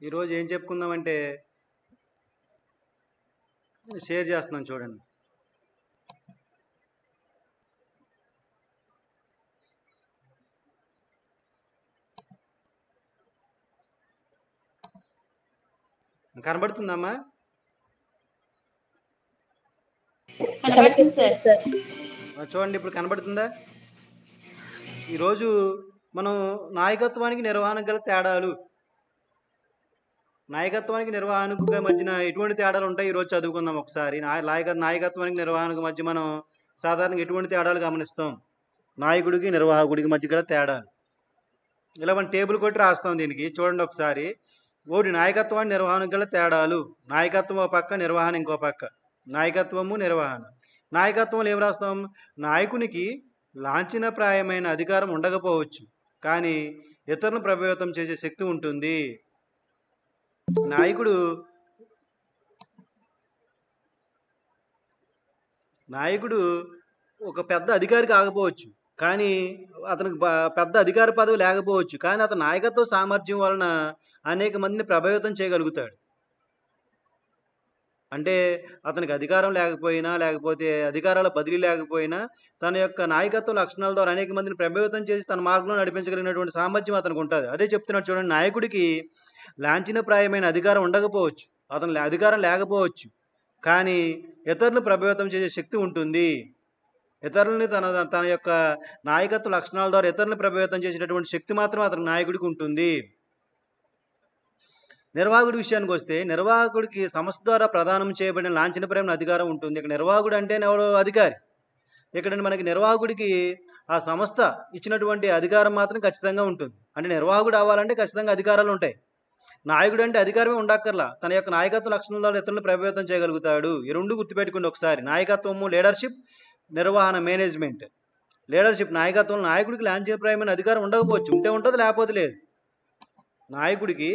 ఈరోజు ఏం చెప్పుకుందామంటే షేర్ చేస్తున్నాను చూడండి కనబడుతుందమ్మా కనిపిస్తుంది సార్ ఆ, చూడండి ఇప్పుడు కనబడుతుందా ఈరోజు మనం నాయకత్వానికి నిర్వహణకు గల తేడాలు నాయకత్వానికి నిర్వహణకు మధ్యన ఎటువంటి తేడాలు ఉంటాయి ఈరోజు చదువుకుందాం ఒకసారి నాయ నాయక నాయకత్వానికి నిర్వహణకు మధ్య మనం సాధారణంగా ఎటువంటి తేడాలు గమనిస్తాం నాయకుడికి నిర్వాహకుడికి మధ్య గల తేడాలు ఇలా మనం టేబుల్ కొట్టి రాస్తాం దీనికి చూడండి ఒకసారి ఓడి నాయకత్వానికి నిర్వహణకు గల తేడాలు నాయకత్వం ఒక పక్క నిర్వహణ ఇంకో పక్క నాయకత్వము నిర్వహణ నాయకత్వంలో ఏం రాస్తాం నాయకునికి లాంఛనప్రాయమైన అధికారం ఉండకపోవచ్చు కానీ ఇతరులను ప్రభావితం చేసే శక్తి ఉంటుంది నాయకుడు నాయకుడు ఒక పెద్ద అధికారి కాకపోవచ్చు కానీ అతనికి బ- పెద్ద అధికార పదవి లేకపోవచ్చు కానీ అతని నాయకత్వ సామర్థ్యం వలన అనేక మందిని ప్రభావితం చేయగలుగుతాడు అంటే అతనికి అధికారం లేకపోయినా లేకపోతే అధికారాల బదిలీ లేకపోయినా తన యొక్క నాయకత్వ లక్షణాల ద్వారా అనేక మందిని ప్రభావితం చేసి తన మార్గంలో నడిపించగలిగినటువంటి సామర్థ్యం అతనికి ఉంటుంది అదే చెప్తున్నాడు చూడండి నాయకుడికి లాంఛనప్రాయమైన అధికారం ఉండకపోవచ్చు అతను లే- అధికారం లేకపోవచ్చు కానీ ఇతరులను ప్రభావితం చేసే శక్తి ఉంటుంది ఇతరులని తన తన యొక్క నాయకత్వ లక్షణాల ద్వారా ఇతరులను ప్రభావితం చేసేటటువంటి శక్తి మాత్రం అతని నాయకుడికి ఉంటుంది నిర్వాహకుడి విషయానికి వస్తే నిర్వాహకుడికి సంస్థ ద్వారా ప్రదానం చేయబడిన లాంఛనప్రాయమైన అధికారం ఉంటుంది ఇక్కడ నిర్వాహకుడు అంటే ఎవరు అధికారి ఇక్కడ మనకి నిర్వాహకుడికి ఆ సంస్థ ఇచ్చినటువంటి అధికారం మాత్రం ఖచ్చితంగా ఉంటుంది అంటే నిర్వాహకుడు అవ్వాలంటే ఖచ్చితంగా అధికారాలు ఉంటాయి నాయకుడు అంటే అధికారమే ఉండక్కర్లా తన యొక్క నాయకత్వ లక్షణాల ద్వారా ఇతరులను ప్రభావితం చేయగలుగుతాడు ఈ రెండు గుర్తుపెట్టుకోండి ఒకసారి నాయకత్వము లీడర్షిప్ నిర్వహణ మేనేజ్మెంట్ లీడర్షిప్ నాయకత్వం నాయకుడికి లాంఛనప్రాయమైన అధికారం ఉండకపోవచ్చు ఉంటే ఉంటుంది లేకపోతే లేదు నాయకుడికి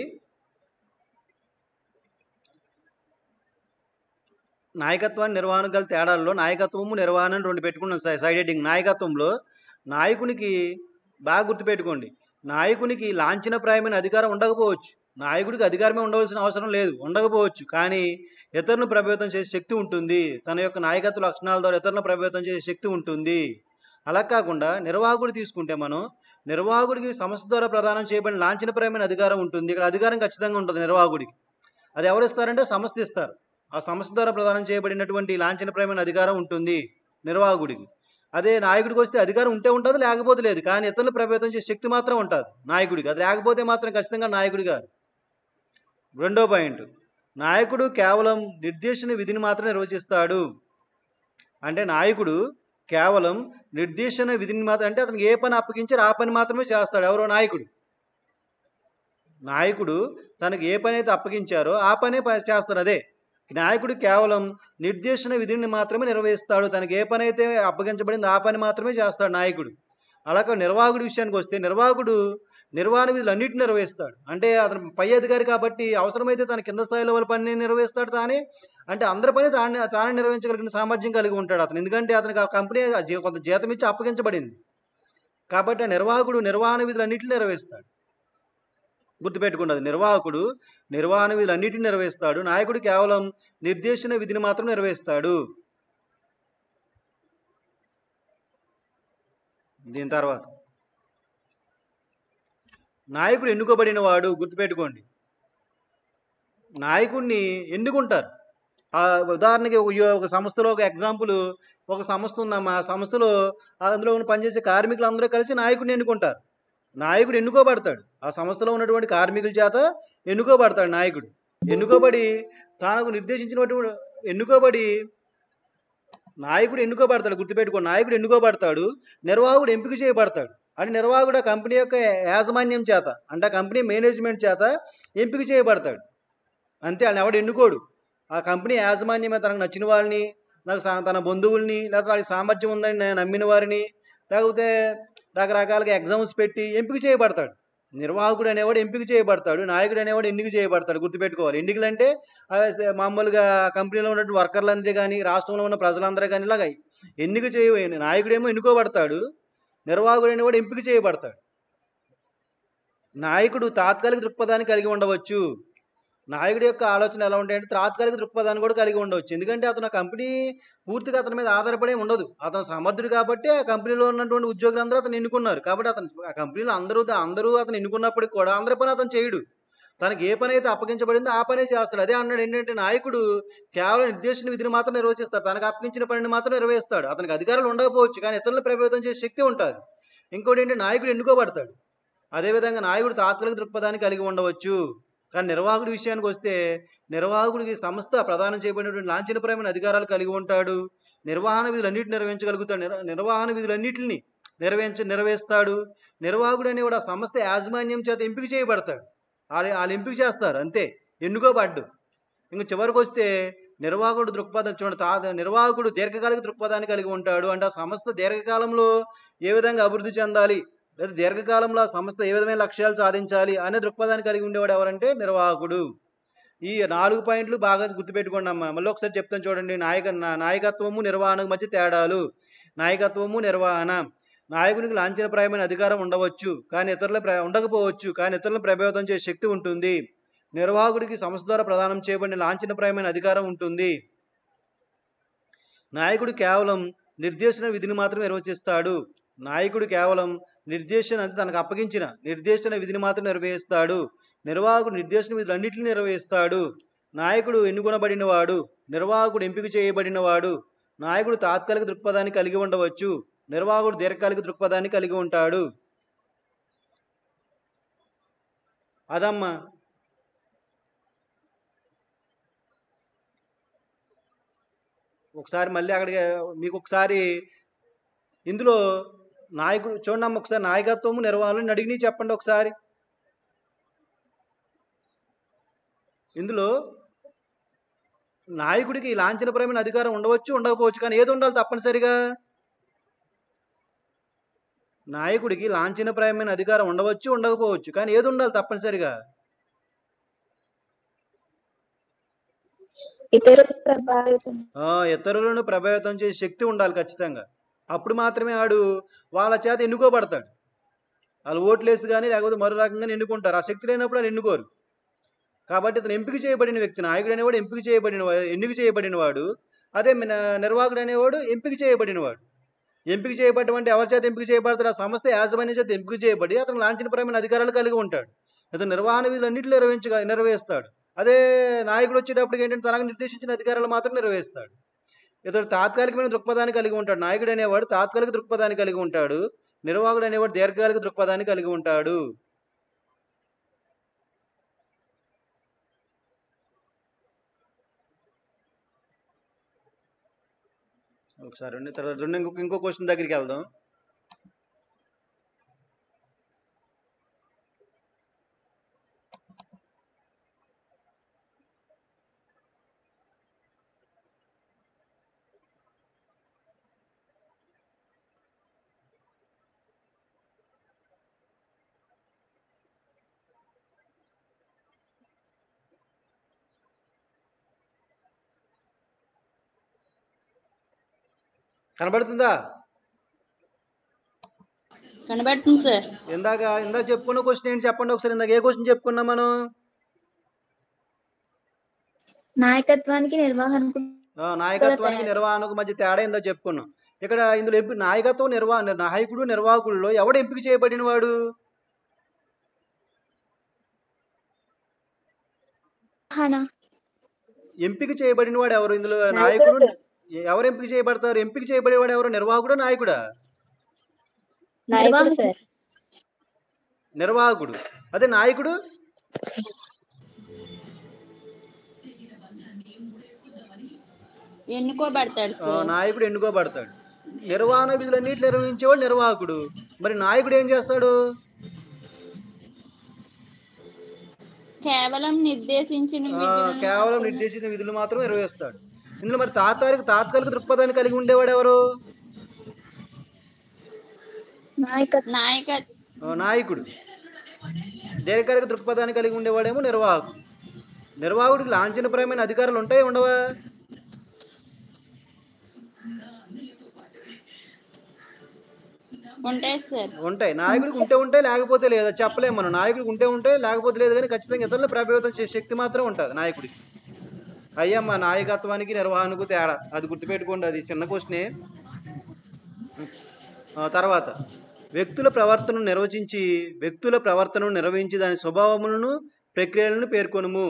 నాయకత్వాన్ని నిర్వహణ గల తేడాల్లో నాయకత్వము నిర్వహణ అని రెండు పెట్టుకున్నాం సై- సైడ్ హెడ్డింగ్ నాయకత్వంలో నాయకునికి బాగా గుర్తుపెట్టుకోండి నాయకునికి లాంఛనప్రాయమైన అధికారం ఉండకపోవచ్చు నాయకుడికి అధికారమే ఉండవలసిన అవసరం లేదు ఉండకపోవచ్చు కానీ ఇతరులను ప్రభావితం చేసే శక్తి ఉంటుంది తన యొక్క నాయకత్వ లక్షణాల ద్వారా ఇతరులను ప్రభావితం చేసే శక్తి ఉంటుంది అలా కాకుండా నిర్వాహకుడు తీసుకుంటే మనం నిర్వాహకుడికి సంస్థ ద్వారా ప్రదానం చేయబడిన లాంఛనప్రాయమైన అధికారం ఉంటుంది ఇక్కడ అధికారం ఖచ్చితంగా ఉంటుంది నిర్వాహకుడికి అది ఎవరు ఇస్తారంటే సంస్థ ఇస్తారు ఆ సంస్థ ద్వారా ప్రదానం చేయబడినటువంటి లాంఛనప్రాయమైన అధికారం ఉంటుంది నిర్వాహకుడికి అదే నాయకుడికి వస్తే అధికారం ఉంటే ఉంటుంది లేకపోతే లేదు కానీ ఇతరులు ప్రభావితం చేసే శక్తి మాత్రం ఉంటుంది నాయకుడికి అది లేకపోతే మాత్రం ఖచ్చితంగా నాయకుడి కాదు రెండో పాయింట్ నాయకుడు కేవలం నిర్దేశన విధిని మాత్రం నిర్వచిస్తాడు అంటే నాయకుడు కేవలం నిర్దేశన విధిని మాత్రం అంటే అతనికి ఏ పని అప్పగించారో ఆ పని మాత్రమే చేస్తాడు ఎవరో నాయకుడు నాయకుడు తనకి ఏ పని అయితే అప్పగించారో ఆ పనే ప- చేస్తాడు అదే నాయకుడు కేవలం నిర్దేశన విధిని మాత్రమే నిర్వహిస్తాడు తనకి ఏ పని అయితే అప్పగించబడింది ఆ పని మాత్రమే చేస్తాడు నాయకుడు అలాగే నిర్వాహకుడి విషయానికి వస్తే నిర్వాహకుడు నిర్వహణ విధులు అన్నిటిని నిర్వహిస్తాడు అంటే అతను పై అధికారి కాబట్టి అవసరమైతే తన కింద స్థాయిలో వాళ్ళ పని నిర్వహిస్తాడు తానే అంటే అందరి పని తానే తానే నిర్వహించగలిగిన సామర్థ్యం కలిగి ఉంటాడు అతను ఎందుకంటే అతనికి ఆ కంపెనీ ఆ జీ- కొంత జీతం ఇచ్చి అప్పగించబడింది కాబట్టి ఆ నిర్వాహకుడు నిర్వహణ విధులు అన్నింటిని నిర్వహిస్తాడు గుర్తుపెట్టుకున్నది నిర్వాహకుడు నిర్వహణ విధులు అన్నిటిని నిర్వహిస్తాడు నాయకుడు కేవలం నిర్దేశన విధిని మాత్రం నిర్వహిస్తాడు దీని తర్వాత నాయకుడు ఎన్నుకోబడిన వాడు గుర్తుపెట్టుకోండి నాయకుడిని ఎన్నుకుంటారు ఆ ఉదాహరణకి ఒక యో- ఒక సంస్థలో ఒక ఎగ్జాంపుల్ ఒక సంస్థ ఉందమ్మా ఆ సంస్థలో అందులో ఉన్న పనిచేసే కార్మికులు అందరూ కలిసి నాయకుడిని ఎన్నుకుంటారు నాయకుడు ఎన్నుకోబడతాడు ఆ సంస్థలో ఉన్నటువంటి కార్మికుల చేత ఎన్నుకోబడతాడు నాయకుడు ఎన్నుకోబడి తానకు నిర్దేశించినటువంటి ఎన్నుకోబడి నాయకుడు ఎన్నుకోబడతాడు గుర్తుపెట్టుకో నాయకుడు ఎన్నుకోబడతాడు నిర్వాహకుడు ఎంపిక చేయబడతాడు అంటే నిర్వాహకుడు ఆ కంపెనీ యొక్క యాజమాన్యం చేత అంటే ఆ కంపెనీ మేనేజ్మెంట్ చేత ఎంపిక చేయబడతాడు అంతే ఆయన ఎవడు ఎన్నుకోడు ఆ కంపెనీ యాజమాన్యమే తనకు నచ్చిన వాళ్ళని నాకు సా- తన బంధువుల్ని లేకపోతే వాళ్ళకి సామర్థ్యం ఉందని నేను నమ్మిన వారిని లేకపోతే రకరకాలుగా ఎగ్జామ్స్ పెట్టి ఎంపిక చేయబడతాడు నిర్వాహకుడు అనేవాడు ఎంపిక చేయబడతాడు నాయకుడు అనేవాడు ఎన్నిక చేయబడతాడు గుర్తుపెట్టుకోవాలి ఎన్నికలు అంటే ఆ, స- మామూలుగా కంపెనీలో ఉన్నటువంటి వర్కర్లందరూ కానీ రాష్ట్రంలో ఉన్న ప్రజలందరూ కానీ ఇలాగ ఎన్నిక చేయ నాయకుడేమో ఎన్నుకోబడతాడు నిర్వాహకుడు అనేవాడు ఎంపిక చేయబడతాడు నాయకుడు తాత్కాలిక దృక్పథాన్ని కలిగి ఉండవచ్చు నాయకుడి యొక్క ఆలోచన ఎలా ఉంటాయంటే తాత్కాలిక దృక్పథాన్ని కూడా కలిగి ఉండవచ్చు ఎందుకంటే అతను ఆ కంపెనీ పూర్తిగా అతని మీద ఆధారపడే ఉండదు అతను సమర్థుడు కాబట్టి ఆ కంపెనీలో ఉన్నటువంటి ఉద్యోగులందరూ అతను ఎన్నుకున్నారు కాబట్టి అతను ఆ కంపెనీలో అందరూ అందరూ అతను ఎన్నుకున్నప్పటికీ కూడా అందరి పని అతను చేయడు తనకి ఏ పని అయితే అప్పగించబడిందో ఆ పనే చేస్తాడు అదే అన్నాడు ఏంటంటే నాయకుడు కేవలం నిర్దేశించిన విధిని మాత్రం నిర్వహిస్తాడు తనకు అప్పగించిన పనిని మాత్రం నిర్వహిస్తాడు అతనికి అధికారాలు ఉండకపోవచ్చు కానీ ఇతరులను ప్రభావితం చేసే శక్తి ఉంటుంది ఇంకోటి ఏంటంటే నాయకుడు ఎన్నుకోబడతాడు అదేవిధంగా నాయకుడు తాత్కాలిక దృక్పథాన్ని కలిగి ఉండవచ్చు కానీ నిర్వాహకుడి విషయానికి వస్తే నిర్వాహకుడికి సంస్థ ప్రదానం చేయబడినటువంటి లాంఛనపరమైన అధికారాలు కలిగి ఉంటాడు నిర్వహణ విధులన్నిటిని నిర్వహించగలుగుతాడు నిర్- నిర్వహణ విధులన్నిటిని నిర్వహించ నిర్వహిస్తాడు నిర్వాహకుడు అనేవాడు ఆ సంస్థ యాజమాన్యం చేత ఎంపిక చేయబడతాడు వాళ్ళు వాళ్ళు ఎంపిక చేస్తారు అంతే ఎన్నుకోబడ్డు ఇంక చివరికి వస్తే నిర్వాహకుడు దృక్పథం చూడండి తా నిర్వాహకుడు దీర్ఘకాలిక దృక్పథాన్ని కలిగి ఉంటాడు అంటే ఆ సంస్థ దీర్ఘకాలంలో ఏ విధంగా అభివృద్ధి చెందాలి లేదా దీర్ఘకాలంలో ఆ సంస్థ ఏ విధమైన లక్ష్యాలు సాధించాలి అనే దృక్పథాన్ని కలిగి ఉండేవాడు ఎవరంటే నిర్వాహకుడు ఈ నాలుగు పాయింట్లు బాగా గుర్తుపెట్టుకోండి అమ్మా మళ్ళీ ఒకసారి చెప్తాను చూడండి నాయక నా- నాయకత్వము నిర్వహణకు మధ్య తేడాలు నాయకత్వము నిర్వహణ నాయకునికి లాంఛనప్రాయమైన అధికారం ఉండవచ్చు కానీ ఇతరుల ప్ర- ఉండకపోవచ్చు కానీ ఇతరులను ప్రభావితం చేసే శక్తి ఉంటుంది నిర్వాహకుడికి సంస్థ ద్వారా ప్రదానం చేయబడిన లాంఛనప్రాయమైన అధికారం ఉంటుంది నాయకుడు కేవలం నిర్దేశన విధిని మాత్రం నిర్వచిస్తాడు నాయకుడు కేవలం నిర్దేశన అంటే తనకు అప్పగించిన నిర్దేశన విధిని మాత్రం నిర్వహిస్తాడు నిర్వాహకుడు నిర్దేశన విధులన్నింటినీ నిర్వహిస్తాడు నాయకుడు ఎన్నుకొనబడిన వాడు నిర్వాహకుడు ఎంపిక చేయబడిన వాడు నాయకుడు తాత్కాలిక దృక్పథాన్ని కలిగి ఉండవచ్చు నిర్వాహకుడు దీర్ఘకాలిక దృక్పథాన్ని కలిగి ఉంటాడు అదమ్మా ఒకసారి మళ్ళీ అక్కడికి మీకు ఒకసారి ఇందులో నాయకుడు చూడండి అమ్మ ఒకసారి నాయకత్వము నిర్వహణ అడిగి చెప్పండి ఒకసారి ఇందులో నాయకుడికి లాంఛనపరమైన అధికారం ఉండవచ్చు ఉండకపోవచ్చు కానీ ఏది ఉండాలి తప్పనిసరిగా నాయకుడికి లాంఛనప్రాయమైన అధికారం ఉండవచ్చు ఉండకపోవచ్చు కానీ ఏది ఉండాలి తప్పనిసరిగా ఇతరుల ప్రభావితం ఆ, ఇతరులను ప్రభావితం చేసే శక్తి ఉండాలి ఖచ్చితంగా అప్పుడు మాత్రమే ఆడు వాళ్ళ చేత ఎన్నుకోబడతాడు వాళ్ళు ఓట్లేసి కానీ లేకపోతే మరో రకంగా ఎన్నుకుంటారు ఆ శక్తి లేనప్పుడు వాళ్ళు ఎన్నుకోరు కాబట్టి ఇతను ఎంపిక చేయబడిన వ్యక్తి నాయకుడు అనేవాడు ఎంపిక చేయబడిన వాడు ఎన్నిక చేయబడిన వాడు అదే మన నిర్వాహకుడు అనేవాడు ఎంపిక చేయబడిన వాడు ఎంపిక చేయబడ్డం అంటే ఎవరి చేత ఎంపిక చేయబడతాడు ఆ సంస్థ యాజమాన్యం చేత ఎంపిక చేయబడి అతను లాంఛనపరమైన అధికారాలు కలిగి ఉంటాడు ఇతను నిర్వహణ విధులన్నింటినీ నిర్వహించగా నిర్వహిస్తాడు అదే నాయకుడు వచ్చేటప్పటికి ఏంటంటే తనకు నిర్దేశించిన అధికారాలు మాత్రం నిర్వహిస్తాడు ఇతడు తాత్కాలికమైన దృక్పథాన్ని కలిగి ఉంటాడు నాయకుడు అనేవాడు తాత్కాలిక దృక్పథాన్ని కలిగి ఉంటాడు నిర్వాహకుడు అనేవాడు దీర్ఘకాలిక దృక్పథాన్ని కలిగి ఉంటాడు ఒకసారి రెండు తర్వాత రెండు ఇంకొక ఇంకో క్వశ్చన్ దగ్గరికి వెళ్దాం కనబడుతుందా కనబడుతుంది సార్ ఇందాక ఇందాక చెప్పుకున్న క్వశ్చన్ ఏంటి చెప్పండి ఒకసారి ఇందాక ఏ క్వశ్చన్ చెప్పుకున్నాం మనం నాయకత్వానికి నిర్వహణకు ఆ, నాయకత్వానికి నిర్వహణకు మధ్య తేడా ఏందో చెప్పుకున్నాం ఇక్కడ ఇందులో ఎంపి నాయకత్వం నిర్వహణ నాయకుడు నిర్వాహకుల్లో ఎవడు ఎంపిక చేయబడిన వాడు నిర్వహణ ఎంపిక చేయబడిన వాడు ఎవరు ఇందులో నాయకుడు నాయకుడు సార్. ఎవరు ఎంపిక చేయబడతారు ఎంపిక చేయబడేవాడు ఎవరు నిర్వాహకుడు నాయకుడా నాయకుడు సార్ నిర్వాహకుడు అదే నాయకుడు ఎన్నుకోబడతాడు ఆ, సార్ నాయకుడు ఎన్నుకోబడతాడు నిర్వహణ విధులన్నిటి నిర్వహించేవాడు నిర్వాహకుడు మరి నాయకుడు ఏం చేస్తాడు కేవలం నిర్దేశించిన ఆ, విధులను కేవలం మాత్రమే- నిర్దేశించిన విధులు మాత్రం నిర్వహిస్తాడు ఇందులో మరి తాత్కాలిక తాత్కాలిక దృక్పథాన్ని కలిగి ఉండేవాడు ఎవరు నాయకత్వం నాయక ఆ, నాయకుడు దీర్ఘకాలిక దృక్పథాన్ని కలిగి ఉండేవాడేమో నిర్వాహకుడు నిర్వాహకుడికి లాంఛనప్రాయమైన అధికారాలు ఉంటాయి ఉండవా ఉంటాయి సార్ ఉంటాయి నాయకుడికి ఉంటే ఉంటే లేకపోతే లేదు అది చెప్పలేము మనం నాయకుడికి ఉంటే ఉంటే లేకపోతే లేదు కానీ ఖచ్చితంగా ఇతరుల ప్రభావితం చేసే శక్తి మాత్రం ఉంటుంది నాయకుడికి అయ్యా మా నాయకత్వానికి నిర్వహణకు తేడా అది గుర్తుపెట్టుకోండి అది చిన్న క్వశ్చనే ఆ, తర్వాత వ్యక్తుల ప్రవర్తనను నిర్వచించి వ్యక్తుల ప్రవర్తనను నిర్వహించి దాని స్వభావములను ప్రక్రియలను పేర్కొనుము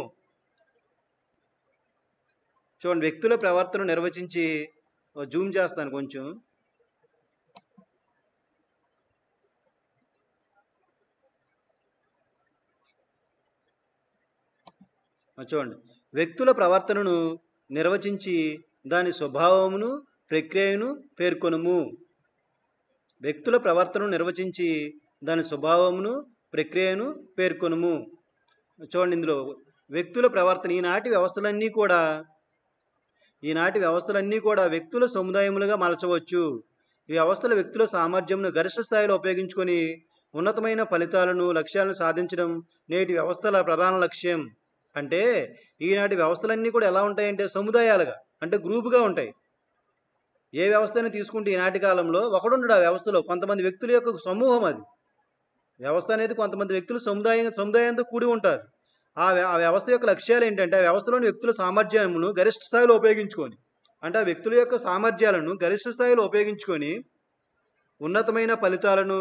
చూడండి వ్యక్తుల ప్రవర్తన నిర్వచించి ఓ జూమ్ చేస్తాను కొంచెం ఆ, చూడండి వ్యక్తుల ప్రవర్తనను నిర్వచించి దాని స్వభావమును ప్రక్రియను పేర్కొనుము వ్యక్తుల ప్రవర్తనను నిర్వచించి దాని స్వభావమును ప్రక్రియను పేర్కొనుము చూడండి ఇందులో వ్యక్తుల ప్రవర్తన ఈనాటి వ్యవస్థలన్నీ కూడా ఈనాటి వ్యవస్థలన్నీ కూడా వ్యక్తుల సముదాయములుగా మలచవచ్చు ఈ వ్యవస్థల వ్యక్తుల సామర్థ్యంను గరిష్ట స్థాయిలో ఉపయోగించుకొని ఉన్నతమైన ఫలితాలను లక్ష్యాలను సాధించడం నేటి వ్యవస్థల ప్రధాన లక్ష్యం అంటే ఈనాటి వ్యవస్థలన్నీ కూడా ఎలా ఉంటాయంటే సముదాయాలుగా అంటే గ్రూపుగా ఉంటాయి ఏ వ్యవస్థని తీసుకుంటే ఈనాటి కాలంలో ఒకడుండడు ఆ వ్యవస్థలో కొంతమంది వ్యక్తుల యొక్క సమూహం అది వ్యవస్థ అనేది కొంతమంది వ్యక్తులు సముదాయం సముదాయంతో కూడి ఉంటారు ఆ వ్య- ఆ వ్యవస్థ యొక్క లక్ష్యాలు ఏంటంటే ఆ వ్యవస్థలోని వ్యక్తుల సామర్థ్యమును గరిష్ట స్థాయిలో ఉపయోగించుకొని అంటే ఆ వ్యక్తుల యొక్క సామర్థ్యాలను గరిష్ట స్థాయిలో ఉపయోగించుకొని ఉన్నతమైన ఫలితాలను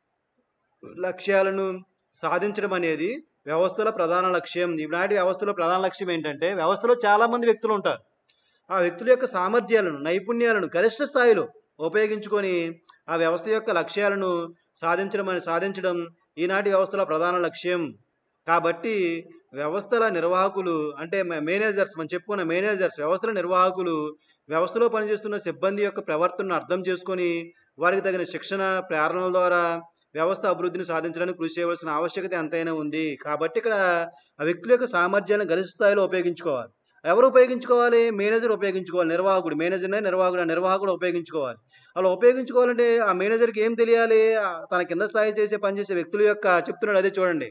లక్ష్యాలను సాధించడం అనేది వ్యవస్థల ప్రధాన లక్ష్యం ఈనాటి వ్యవస్థలో ప్రధాన లక్ష్యం ఏంటంటే వ్యవస్థలో చాలా మంది వ్యక్తులు ఉంటారు ఆ వ్యక్తుల యొక్క సామర్థ్యాలను నైపుణ్యాలను గరిష్ట స్థాయిలో ఉపయోగించుకొని ఆ వ్యవస్థ యొక్క లక్ష్యాలను సాధించడం అని సాధించడం ఈనాటి వ్యవస్థల ప్రధాన లక్ష్యం కాబట్టి వ్యవస్థల నిర్వాహకులు అంటే మే- మేనేజర్స్ మనం చెప్పుకున్న మేనేజర్స్ వ్యవస్థల నిర్వాహకులు వ్యవస్థలో పనిచేస్తున్న సిబ్బంది యొక్క ప్రవర్తనను అర్థం చేసుకొని వారికి తగిన శిక్షణ ప్రేరణల ద్వారా వ్యవస్థ అభివృద్ధిని సాధించడానికి కృషి చేయవలసిన ఆవశ్యకత ఎంతైనా ఉంది కాబట్టి ఇక్కడ ఆ వ్యక్తుల యొక్క సామర్థ్యాలను గరిష్ట స్థాయిలో ఉపయోగించుకోవాలి ఎవరు ఉపయోగించుకోవాలి మేనేజర్ ఉపయోగించుకోవాలి నిర్వాహకుడు మేనేజర్నే నిర్వాహకుడు ఆ నిర్వాహకుడు ఉపయోగించుకోవాలి అలా ఉపయోగించుకోవాలంటే ఆ మేనేజర్కి ఏం తెలియాలి ఆ తన కింద స్థాయి చేసే పనిచేసే వ్యక్తుల యొక్క చెప్తున్నాడు అదే చూడండి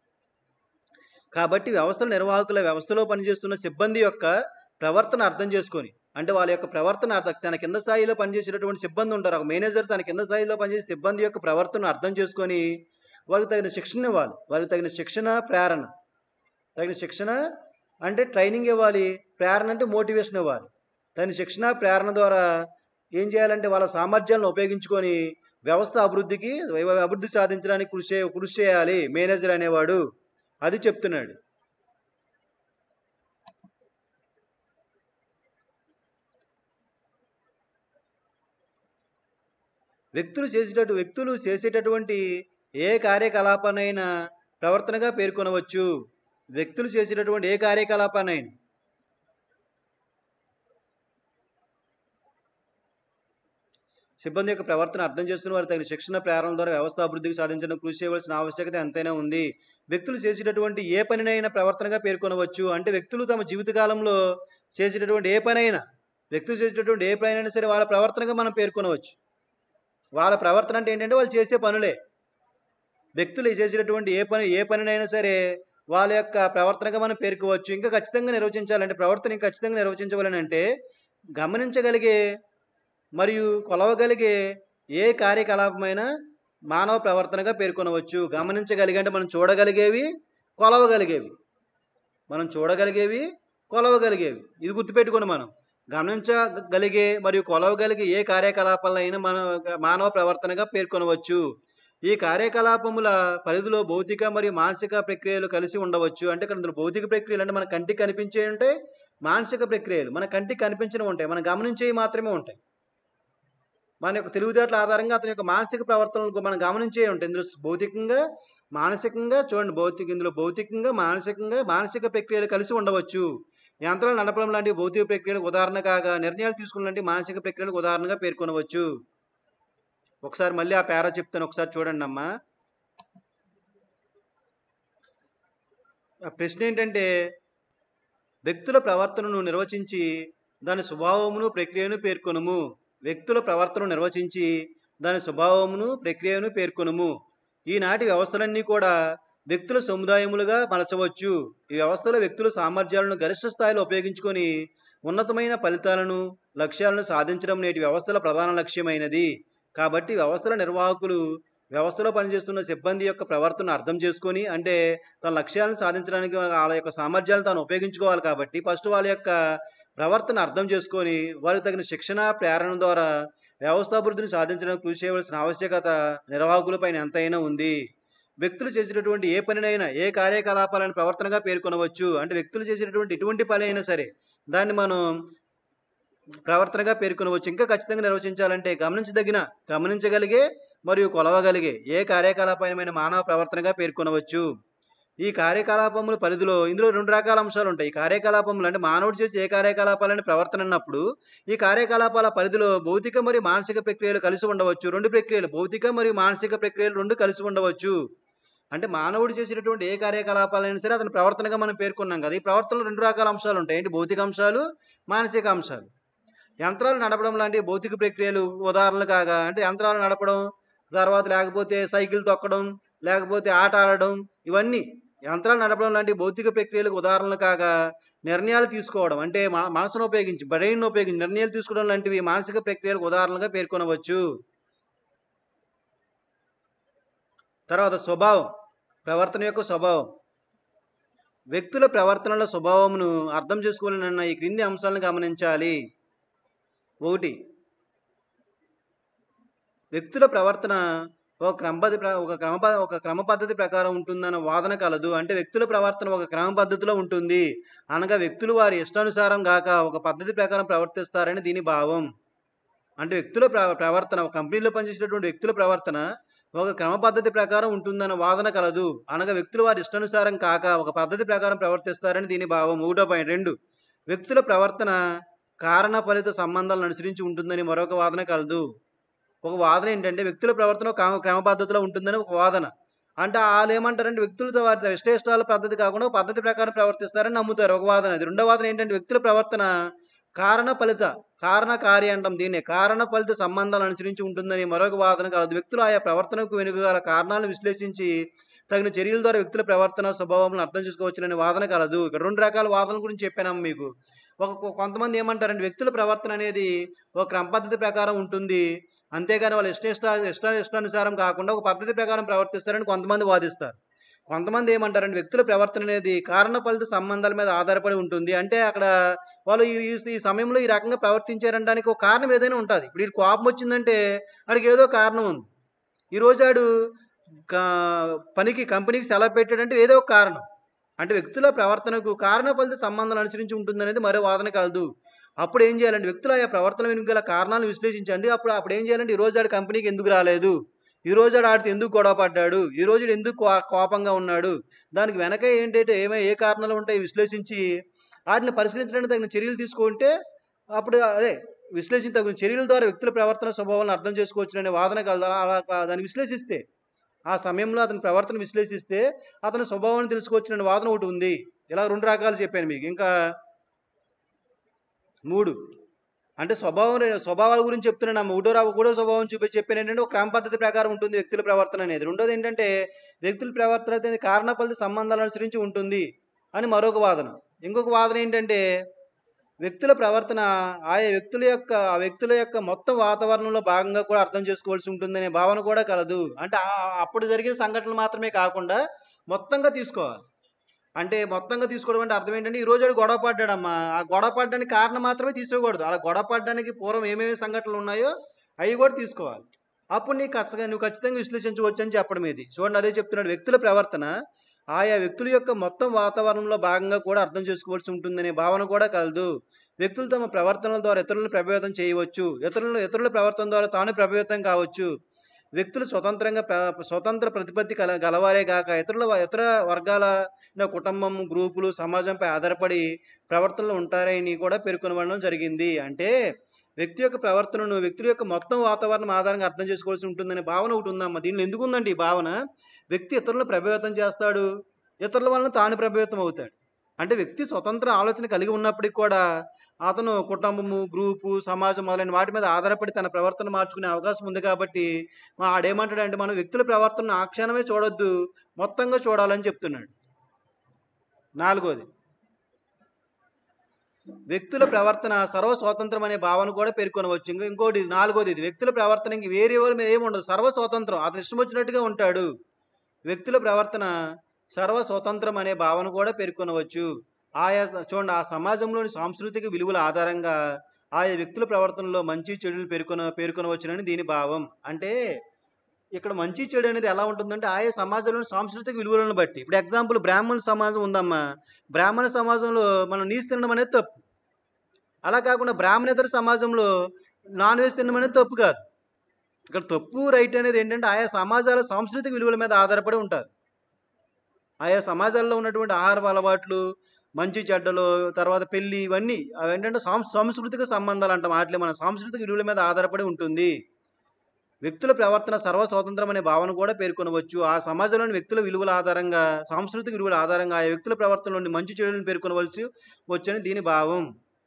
కాబట్టి వ్యవస్థల నిర్వాహకుల వ్యవస్థలో పనిచేస్తున్న సిబ్బంది యొక్క ప్రవర్తన అర్థం చేసుకొని అంటే వాళ్ళ యొక్క ప్రవర్తన అర్థం తన కింద స్థాయిలో పనిచేసేటటువంటి సిబ్బంది ఉంటారు ఒక మేనేజర్ తన కింద స్థాయిలో పనిచేసే సిబ్బంది యొక్క ప్రవర్తన అర్థం చేసుకొని వాళ్ళకి తగిన శిక్షణ ఇవ్వాలి వాళ్ళకి తగిన శిక్షణ ప్రేరణ తగిన శిక్షణ అంటే ట్రైనింగ్ ఇవ్వాలి ప్రేరణ అంటే మోటివేషన్ ఇవ్వాలి తగిన శిక్షణ ప్రేరణ ద్వారా ఏం చేయాలంటే వాళ్ళ సామర్థ్యాలను ఉపయోగించుకొని వ్యవస్థ అభివృద్ధికి అభివృద్ధి సాధించడానికి కృషి చే- కృషి చేయాలి మేనేజర్ అనేవాడు అది చెప్తున్నాడు వ్యక్తులు చేసేటట్టు వ్యక్తులు చేసేటటువంటి ఏ కార్యకలాపానైనా ప్రవర్తనగా పేర్కొనవచ్చు వ్యక్తులు చేసేటటువంటి ఏ కార్యకలాపానైనా సిబ్బంది యొక్క ప్రవర్తన అర్థం చేసుకుని వారు తగిన శిక్షణ ప్రేరణ ద్వారా వ్యవస్థ అభివృద్ధికి సాధించడం కృషి చేయవలసిన ఆవశ్యకత ఎంతైనా ఉంది వ్యక్తులు చేసేటటువంటి ఏ పనినైనా ప్రవర్తనగా పేర్కొనవచ్చు అంటే వ్యక్తులు తమ జీవితకాలంలో చేసేటటువంటి ఏ పనైనా వ్యక్తులు చేసేటటువంటి ఏ పనైనా సరే వాళ్ళ ప్రవర్తనగా మనం పేర్కొనవచ్చు వాళ్ళ ప్రవర్తన అంటే ఏంటంటే వాళ్ళు చేసే పనులే వ్యక్తులు చేసేటటువంటి ఏ పని ఏ పనినైనా సరే వాళ్ళ యొక్క ప్రవర్తనగా మనం పేర్కోవచ్చు ఇంకా ఖచ్చితంగా నిర్వచించాలంటే ప్రవర్తన ఇంకా ఖచ్చితంగా నిర్వచించవాలని అంటే గమనించగలిగే మరియు కొలవగలిగే ఏ కార్యకలాపమైనా మానవ ప్రవర్తనగా పేర్కొనవచ్చు గమనించగలిగే అంటే మనం చూడగలిగేవి కొలవగలిగేవి మనం చూడగలిగేవి కొలవగలిగేవి ఇది గుర్తుపెట్టుకోండి మనం గమనించగలిగే మరియు కొలవగలిగే ఏ కార్యకలాపాలైనా మన మానవ ప్రవర్తనగా పేర్కొనవచ్చు ఈ కార్యకలాపముల పరిధిలో భౌతిక మరియు మానసిక ప్రక్రియలు కలిసి ఉండవచ్చు అంటే ఇక్కడ ఇందులో భౌతిక ప్రక్రియలు అంటే మన కంటికి కనిపించే ఉంటాయి మానసిక ప్రక్రియలు మన కంటికి కనిపించడం ఉంటాయి మనం గమనించేవి మాత్రమే ఉంటాయి మన యొక్క తెలివితేటల ఆధారంగా అతని యొక్క మానసిక ప్రవర్తనలు మనం గమనించే ఉంటాయి ఇందులో భౌతికంగా మానసికంగా చూడండి భౌతిక ఇందులో భౌతికంగా మానసికంగా మానసిక ప్రక్రియలు కలిసి ఉండవచ్చు యంత్రాలు నడపడం లాంటి భౌతిక ప్రక్రియలకు ఉదాహరణ కాగా నిర్ణయాలు తీసుకున్న లాంటి మానసిక ప్రక్రియలకు ఉదాహరణగా పేర్కొనవచ్చు ఒకసారి మళ్ళీ ఆ పేరా చెప్తాను ఒకసారి చూడండి అమ్మా ఆ ప్రశ్న ఏంటంటే వ్యక్తుల ప్రవర్తనను నిర్వచించి దాని స్వభావమును ప్రక్రియను పేర్కొనుము వ్యక్తుల ప్రవర్తనను నిర్వచించి దాని స్వభావమును ప్రక్రియను పేర్కొనుము ఈనాటి వ్యవస్థలన్నీ కూడా వ్యక్తుల సముదాయములుగా మలచవచ్చు ఈ వ్యవస్థలో వ్యక్తుల సామర్థ్యాలను గరిష్ట స్థాయిలో ఉపయోగించుకొని ఉన్నతమైన ఫలితాలను లక్ష్యాలను సాధించడం నేటి వ్యవస్థల ప్రధాన లక్ష్యమైనది కాబట్టి వ్యవస్థల నిర్వాహకులు వ్యవస్థలో పనిచేస్తున్న సిబ్బంది యొక్క ప్రవర్తన అర్థం చేసుకొని అంటే తన లక్ష్యాలను సాధించడానికి వాళ్ళ యొక్క సామర్థ్యాలను తాను ఉపయోగించుకోవాలి కాబట్టి ఫస్ట్ వాళ్ళ యొక్క ప్రవర్తన అర్థం చేసుకొని వారికి తగిన శిక్షణ ప్రేరణ ద్వారా వ్యవస్థాభివృద్ధిని సాధించడానికి కృషి చేయవలసిన ఆవశ్యకత నిర్వాహకులపైన ఎంతైనా ఉంది వ్యక్తులు చేసేటటువంటి ఏ పనినైనా ఏ కార్యకలాపాలను ప్రవర్తనగా పేర్కొనవచ్చు అంటే వ్యక్తులు చేసేటటువంటి ఎటువంటి పని అయినా సరే దాన్ని మనం ప్రవర్తనగా పేర్కొనవచ్చు ఇంకా ఖచ్చితంగా నిర్వచించాలంటే గమనించదగిన గమనించగలిగే మరియు కొలవగలిగే ఏ కార్యకలాపమైన మానవ ప్రవర్తనగా పేర్కొనవచ్చు ఈ కార్యకలాపముల పరిధిలో ఇందులో రెండు రకాల అంశాలు ఉంటాయి ఈ కార్యకలాపములు అంటే మానవుడు చేసే ఏ కార్యకలాపాలని ప్రవర్తన అన్నప్పుడు ఈ కార్యకలాపాల పరిధిలో భౌతిక మరియు మానసిక ప్రక్రియలు కలిసి ఉండవచ్చు రెండు ప్రక్రియలు భౌతిక మరియు మానసిక ప్రక్రియలు రెండు కలిసి ఉండవచ్చు అంటే మానవుడు చేసేటటువంటి ఏ కార్యకలాపాలైనా సరే అతని ప్రవర్తనగా మనం పేర్కొన్నాం కదా ఈ ప్రవర్తనలో రెండు రకాల అంశాలు ఉంటాయి ఏంటి భౌతిక అంశాలు మానసిక అంశాలు యంత్రాలు నడపడం లాంటి భౌతిక ప్రక్రియలు ఉదాహరణలు కాగా అంటే యంత్రాలు నడపడం తర్వాత లేకపోతే సైకిల్ తొక్కడం లేకపోతే ఆట ఆడడం ఇవన్నీ యంత్రాలు నడపడం లాంటి భౌతిక ప్రక్రియలకు ఉదాహరణలు కాగా నిర్ణయాలు తీసుకోవడం అంటే మ- మనసును ఉపయోగించి బ్రెయిన్ ఉపయోగించి నిర్ణయాలు తీసుకోవడం లాంటివి మానసిక ప్రక్రియలకు ఉదాహరణలుగా పేర్కొనవచ్చు తర్వాత స్వభావం ప్రవర్తన యొక్క స్వభావం వ్యక్తుల ప్రవర్తనల స్వభావమును అర్థం చేసుకోవాలన్న ఈ క్రింది అంశాలను గమనించాలి ఒకటి వ్యక్తుల ప్రవర్తన ఒక క్రమపద్ధతి ప్ర- ఒక క్రమ ఒక క్రమ పద్ధతి ప్రకారం ఉంటుందన్న వాదన కలదు అంటే వ్యక్తుల ప్రవర్తన ఒక క్రమ పద్ధతిలో ఉంటుంది అనగా వ్యక్తులు వారి ఇష్టానుసారం గాక ఒక పద్ధతి ప్రకారం ప్రవర్తిస్తారని దీని భావం అంటే వ్యక్తుల ప్ర- ప్రవర్తన ఒక కంపెనీలో పనిచేసేటటువంటి వ్యక్తుల ప్రవర్తన ఒక క్రమ పద్ధతి ప్రకారం ఉంటుందన్న వాదన కలదు అనగా వ్యక్తులు వారి ఇష్టానుసారం కాక ఒక పద్ధతి ప్రకారం ప్రవర్తిస్తారని దీని భావం ఒకటో పాయింట్ రెండు వ్యక్తుల ప్రవర్తన కారణ ఫలిత సంబంధాలను అనుసరించి ఉంటుందని మరొక వాదన కలదు ఒక వాదన ఏంటంటే వ్యక్తుల ప్రవర్తన ఒక క్రమ- క్రమ పద్ధతిలో ఉంటుందని ఒక వాదన అంటే వాళ్ళు ఏమంటారంటే వ్యక్తులతో వారి ఇష్ట ఇష్టాల పద్ధతి కాకుండా ఒక పద్ధతి ప్రకారం ప్రవర్తిస్తారని నమ్ముతారు ఒక వాదన అది రెండో వాదన ఏంటంటే వ్యక్తుల ప్రవర్తన కారణ ఫలిత కారణ కార్య అంటాం దీన్ని కారణ ఫలిత సంబంధాలు అనుసరించి ఉంటుందని మరొక వాదన కలదు వ్యక్తులు ఆయా ప్రవర్తనకు వెనుక గల కారణాలను విశ్లేషించి తగిన చర్యల ద్వారా వ్యక్తుల ప్రవర్తన స్వభావం అర్థం చేసుకోవచ్చునని వాదన కలదు ఇక్కడ రెండు రకాల వాదనల గురించి చెప్పాను మీకు ఒక కొ- కొంతమంది ఏమంటారంటే వ్యక్తుల ప్రవర్తన అనేది ఒక క్రమ పద్ధతి ప్రకారం ఉంటుంది అంతేగాని వాళ్ళ ఇష్ట ఇష్ట ఇష్ట ఇష్టానుసారం కాకుండా ఒక పద్ధతి ప్రకారం ప్రవర్తిస్తారని కొంతమంది వాదిస్తారు కొంతమంది ఏమంటారంటే వ్యక్తుల ప్రవర్తన అనేది కారణ ఫలిత సంబంధాల మీద ఆధారపడి ఉంటుంది అంటే అక్కడ వాళ్ళు ఈ ఈ- ఈ సమయంలో ఈ రకంగా ప్రవర్తించారనడానికి ఒక కారణం ఏదైనా ఉంటుంది ఇప్పుడు ఈ కోపం వచ్చిందంటే వాడికి ఏదో కారణం ఉంది ఈ రోజు ఆడు కా- పనికి కంపెనీకి సెలవు పెట్టాడంటే ఏదో ఒక కారణం అంటే వ్యక్తుల ప్రవర్తనకు కారణ ఫలిత సంబంధాలు అనుసరించి ఉంటుందనేది మరో వాదన కలదు అప్పుడు ఏం చేయాలంటే వ్యక్తుల ఆ ప్రవర్తన వెనుక గల కారణాలను విశ్లేషించండి అప్పుడు అప్పుడు ఏం చేయాలంటే ఈ రోజు ఆడు కంపెనీకి ఎందుకు రాలేదు ఈ రోజు ఆడు ఆడితే ఎందుకు గొడవ పడ్డాడు ఈ రోజు ఈడు ఎందుకు కో- కోపంగా ఉన్నాడు దానికి వెనక ఏంటంటే ఏమై ఏ కారణాలు ఉంటాయి విశ్లేషించి వాటిని పరిశీలించడానికి తగిన చర్యలు తీసుకుంటే అప్పుడు అదే విశ్లేషించి తగిన చర్యల ద్వారా వ్యక్తుల ప్రవర్తన స్వభావాలను అర్థం చేసుకోవచ్చు అనే వాదన కలదు అలా అలా దాన్ని విశ్లేషిస్తే ఆ సమయంలో అతని ప్రవర్తన విశ్లేషిస్తే అతని స్వభావాన్ని తెలుసుకోవచ్చు అనే వాదన ఒకటి ఉంది ఇలా రెండు రకాలు చెప్పాను మీకు ఇంకా మూడు అంటే స్వభావం స్వభావాల గురించి చెప్తున్నాను అమ్మ ఒకటో రా- ఒకటో స్వభావం చూపి చెప్పాను ఏంటంటే ఒక క్రమ పద్ధతి ప్రకారం ఉంటుంది వ్యక్తుల ప్రవర్తన అనేది రెండోది ఏంటంటే వ్యక్తుల ప్రవర్తన అనేది కారణ ఫలిత సంబంధాలను అనుసరించి ఉంటుంది అని మరొక వాదన ఇంకొక వాదన ఏంటంటే వ్యక్తుల ప్రవర్తన ఆయా వ్యక్తుల యొక్క ఆ వ్యక్తుల యొక్క మొత్తం వాతావరణంలో భాగంగా కూడా అర్థం చేసుకోవాల్సి ఉంటుందనే భావన కూడా కలదు అంటే ఆ- అప్పుడు జరిగిన సంఘటనలు మాత్రమే కాకుండా మొత్తంగా తీసుకోవాలి అంటే మొత్తంగా తీసుకోవడం అంటే అర్థం ఏంటంటే ఈ రోజు వాడు గొడవ పడ్డాడమ్మా ఆ గొడవ పడ్డానికి కారణం మాత్రమే తీసుకోకూడదు అలా గొడవ పడ్డానికి పూర్వం ఏమేమి సంఘటనలు ఉన్నాయో అవి కూడా తీసుకోవాలి అప్పుడు నీకు ఖచ్చితంగా నువ్వు ఖచ్చితంగా విశ్లేషించవచ్చు అని చెప్పడం ఇది చూడండి అదే చెప్తున్నాడు వ్యక్తుల ప్రవర్తన ఆయా వ్యక్తుల యొక్క మొత్తం వాతావరణంలో భాగంగా కూడా అర్థం చేసుకోవాల్సి ఉంటుందనే భావన కూడా కలదు వ్యక్తులు తమ ప్రవర్తనల ద్వారా ఇతరులను ప్రభావితం చేయవచ్చు ఇతరులను ఇతరుల ప్రవర్తన ద్వారా తాను ప్రభావితం కావచ్చు వ్యక్తులు స్వతంత్రంగా ప్ర- స్వతంత్ర ప్రతిపత్తి కల గలవారే కాక ఇతరుల ఇతర వర్గాల నా కుటుంబం గ్రూపులు సమాజంపై ఆధారపడి ప్రవర్తనలు ఉంటారని కూడా పేర్కొనబడడం జరిగింది అంటే వ్యక్తి యొక్క ప్రవర్తనను వ్యక్తుల యొక్క మొత్తం వాతావరణం ఆధారంగా అర్థం చేసుకోవాల్సి ఉంటుందనే భావన ఒకటి ఉందమ్మా దీనిలో ఎందుకు ఉందండి ఈ భావన వ్యక్తి ఇతరులను ప్రభావితం చేస్తాడు ఇతరుల వలన తాను ప్రభావితం అవుతాడు అంటే వ్యక్తి స్వతంత్ర ఆలోచన కలిగి ఉన్నప్పటికీ కూడా అతను కుటుంబము గ్రూపు సమాజం మొదలైన వాటి మీద ఆధారపడి తన ప్రవర్తన మార్చుకునే అవకాశం ఉంది కాబట్టి మా ఆడేమంటాడంటే మనం వ్యక్తుల ప్రవర్తన ఆ క్షణమే చూడొద్దు మొత్తంగా చూడాలని చెప్తున్నాడు నాలుగోది వ్యక్తుల ప్రవర్తన సర్వ స్వాతంత్రం అనే భావన కూడా పేర్కొనవచ్చు ఇంకా ఇంకోటి ఇది నాలుగోది ఇది వ్యక్తుల ప్రవర్తన ఇంక వేరే వాళ్ళ మీద ఏమి ఉండదు సర్వ స్వాతంత్రం అతను ఇష్టం వచ్చినట్టుగా ఉంటాడు వ్యక్తుల ప్రవర్తన సర్వ స్వతంత్రం అనే భావన కూడా పేర్కొనవచ్చు ఆయా స- చూడండి ఆ సమాజంలోని సాంస్కృతిక విలువల ఆధారంగా ఆయా వ్యక్తుల ప్రవర్తనలో మంచి చెడులు పేర్కొన పేర్కొనవచ్చునని దీని భావం అంటే ఇక్కడ మంచి చెడు అనేది ఎలా ఉంటుందంటే ఆయా సమాజంలోని సాంస్కృతిక విలువలను బట్టి ఇప్పుడు ఎగ్జాంపుల్ బ్రాహ్మణ సమాజం ఉందమ్మా బ్రాహ్మణ సమాజంలో మనం నీసు తినడం అనేది తప్పు అలా కాకుండా బ్రాహ్మణేతర సమాజంలో నాన్ వెజ్ తినడం అనేది తప్పు కాదు ఇక్కడ తప్పు రైట్ అనేది ఏంటంటే ఆయా సమాజాల సాంస్కృతిక విలువల మీద ఆధారపడి ఉంటుంది ఆయా సమాజాల్లో ఉన్నటువంటి ఆహార అలవాట్లు మంచి చెడ్డలు తర్వాత పెళ్లి ఇవన్నీ అవి ఏంటంటే సాంస్ సాంస్కృతిక సంబంధాలు అంటాం వాటిలో మన సాంస్కృతిక విలువల మీద ఆధారపడి ఉంటుంది వ్యక్తుల ప్రవర్తన సర్వ స్వాతంత్రం అనే భావన కూడా పేర్కొనవచ్చు ఆ సమాజంలోని వ్యక్తుల విలువల ఆధారంగా సాంస్కృతిక విలువల ఆధారంగా ఆ వ్యక్తుల ప్రవర్తనలోని మంచి చెడులను పేర్కొనవలసి వచ్చని దీని భావం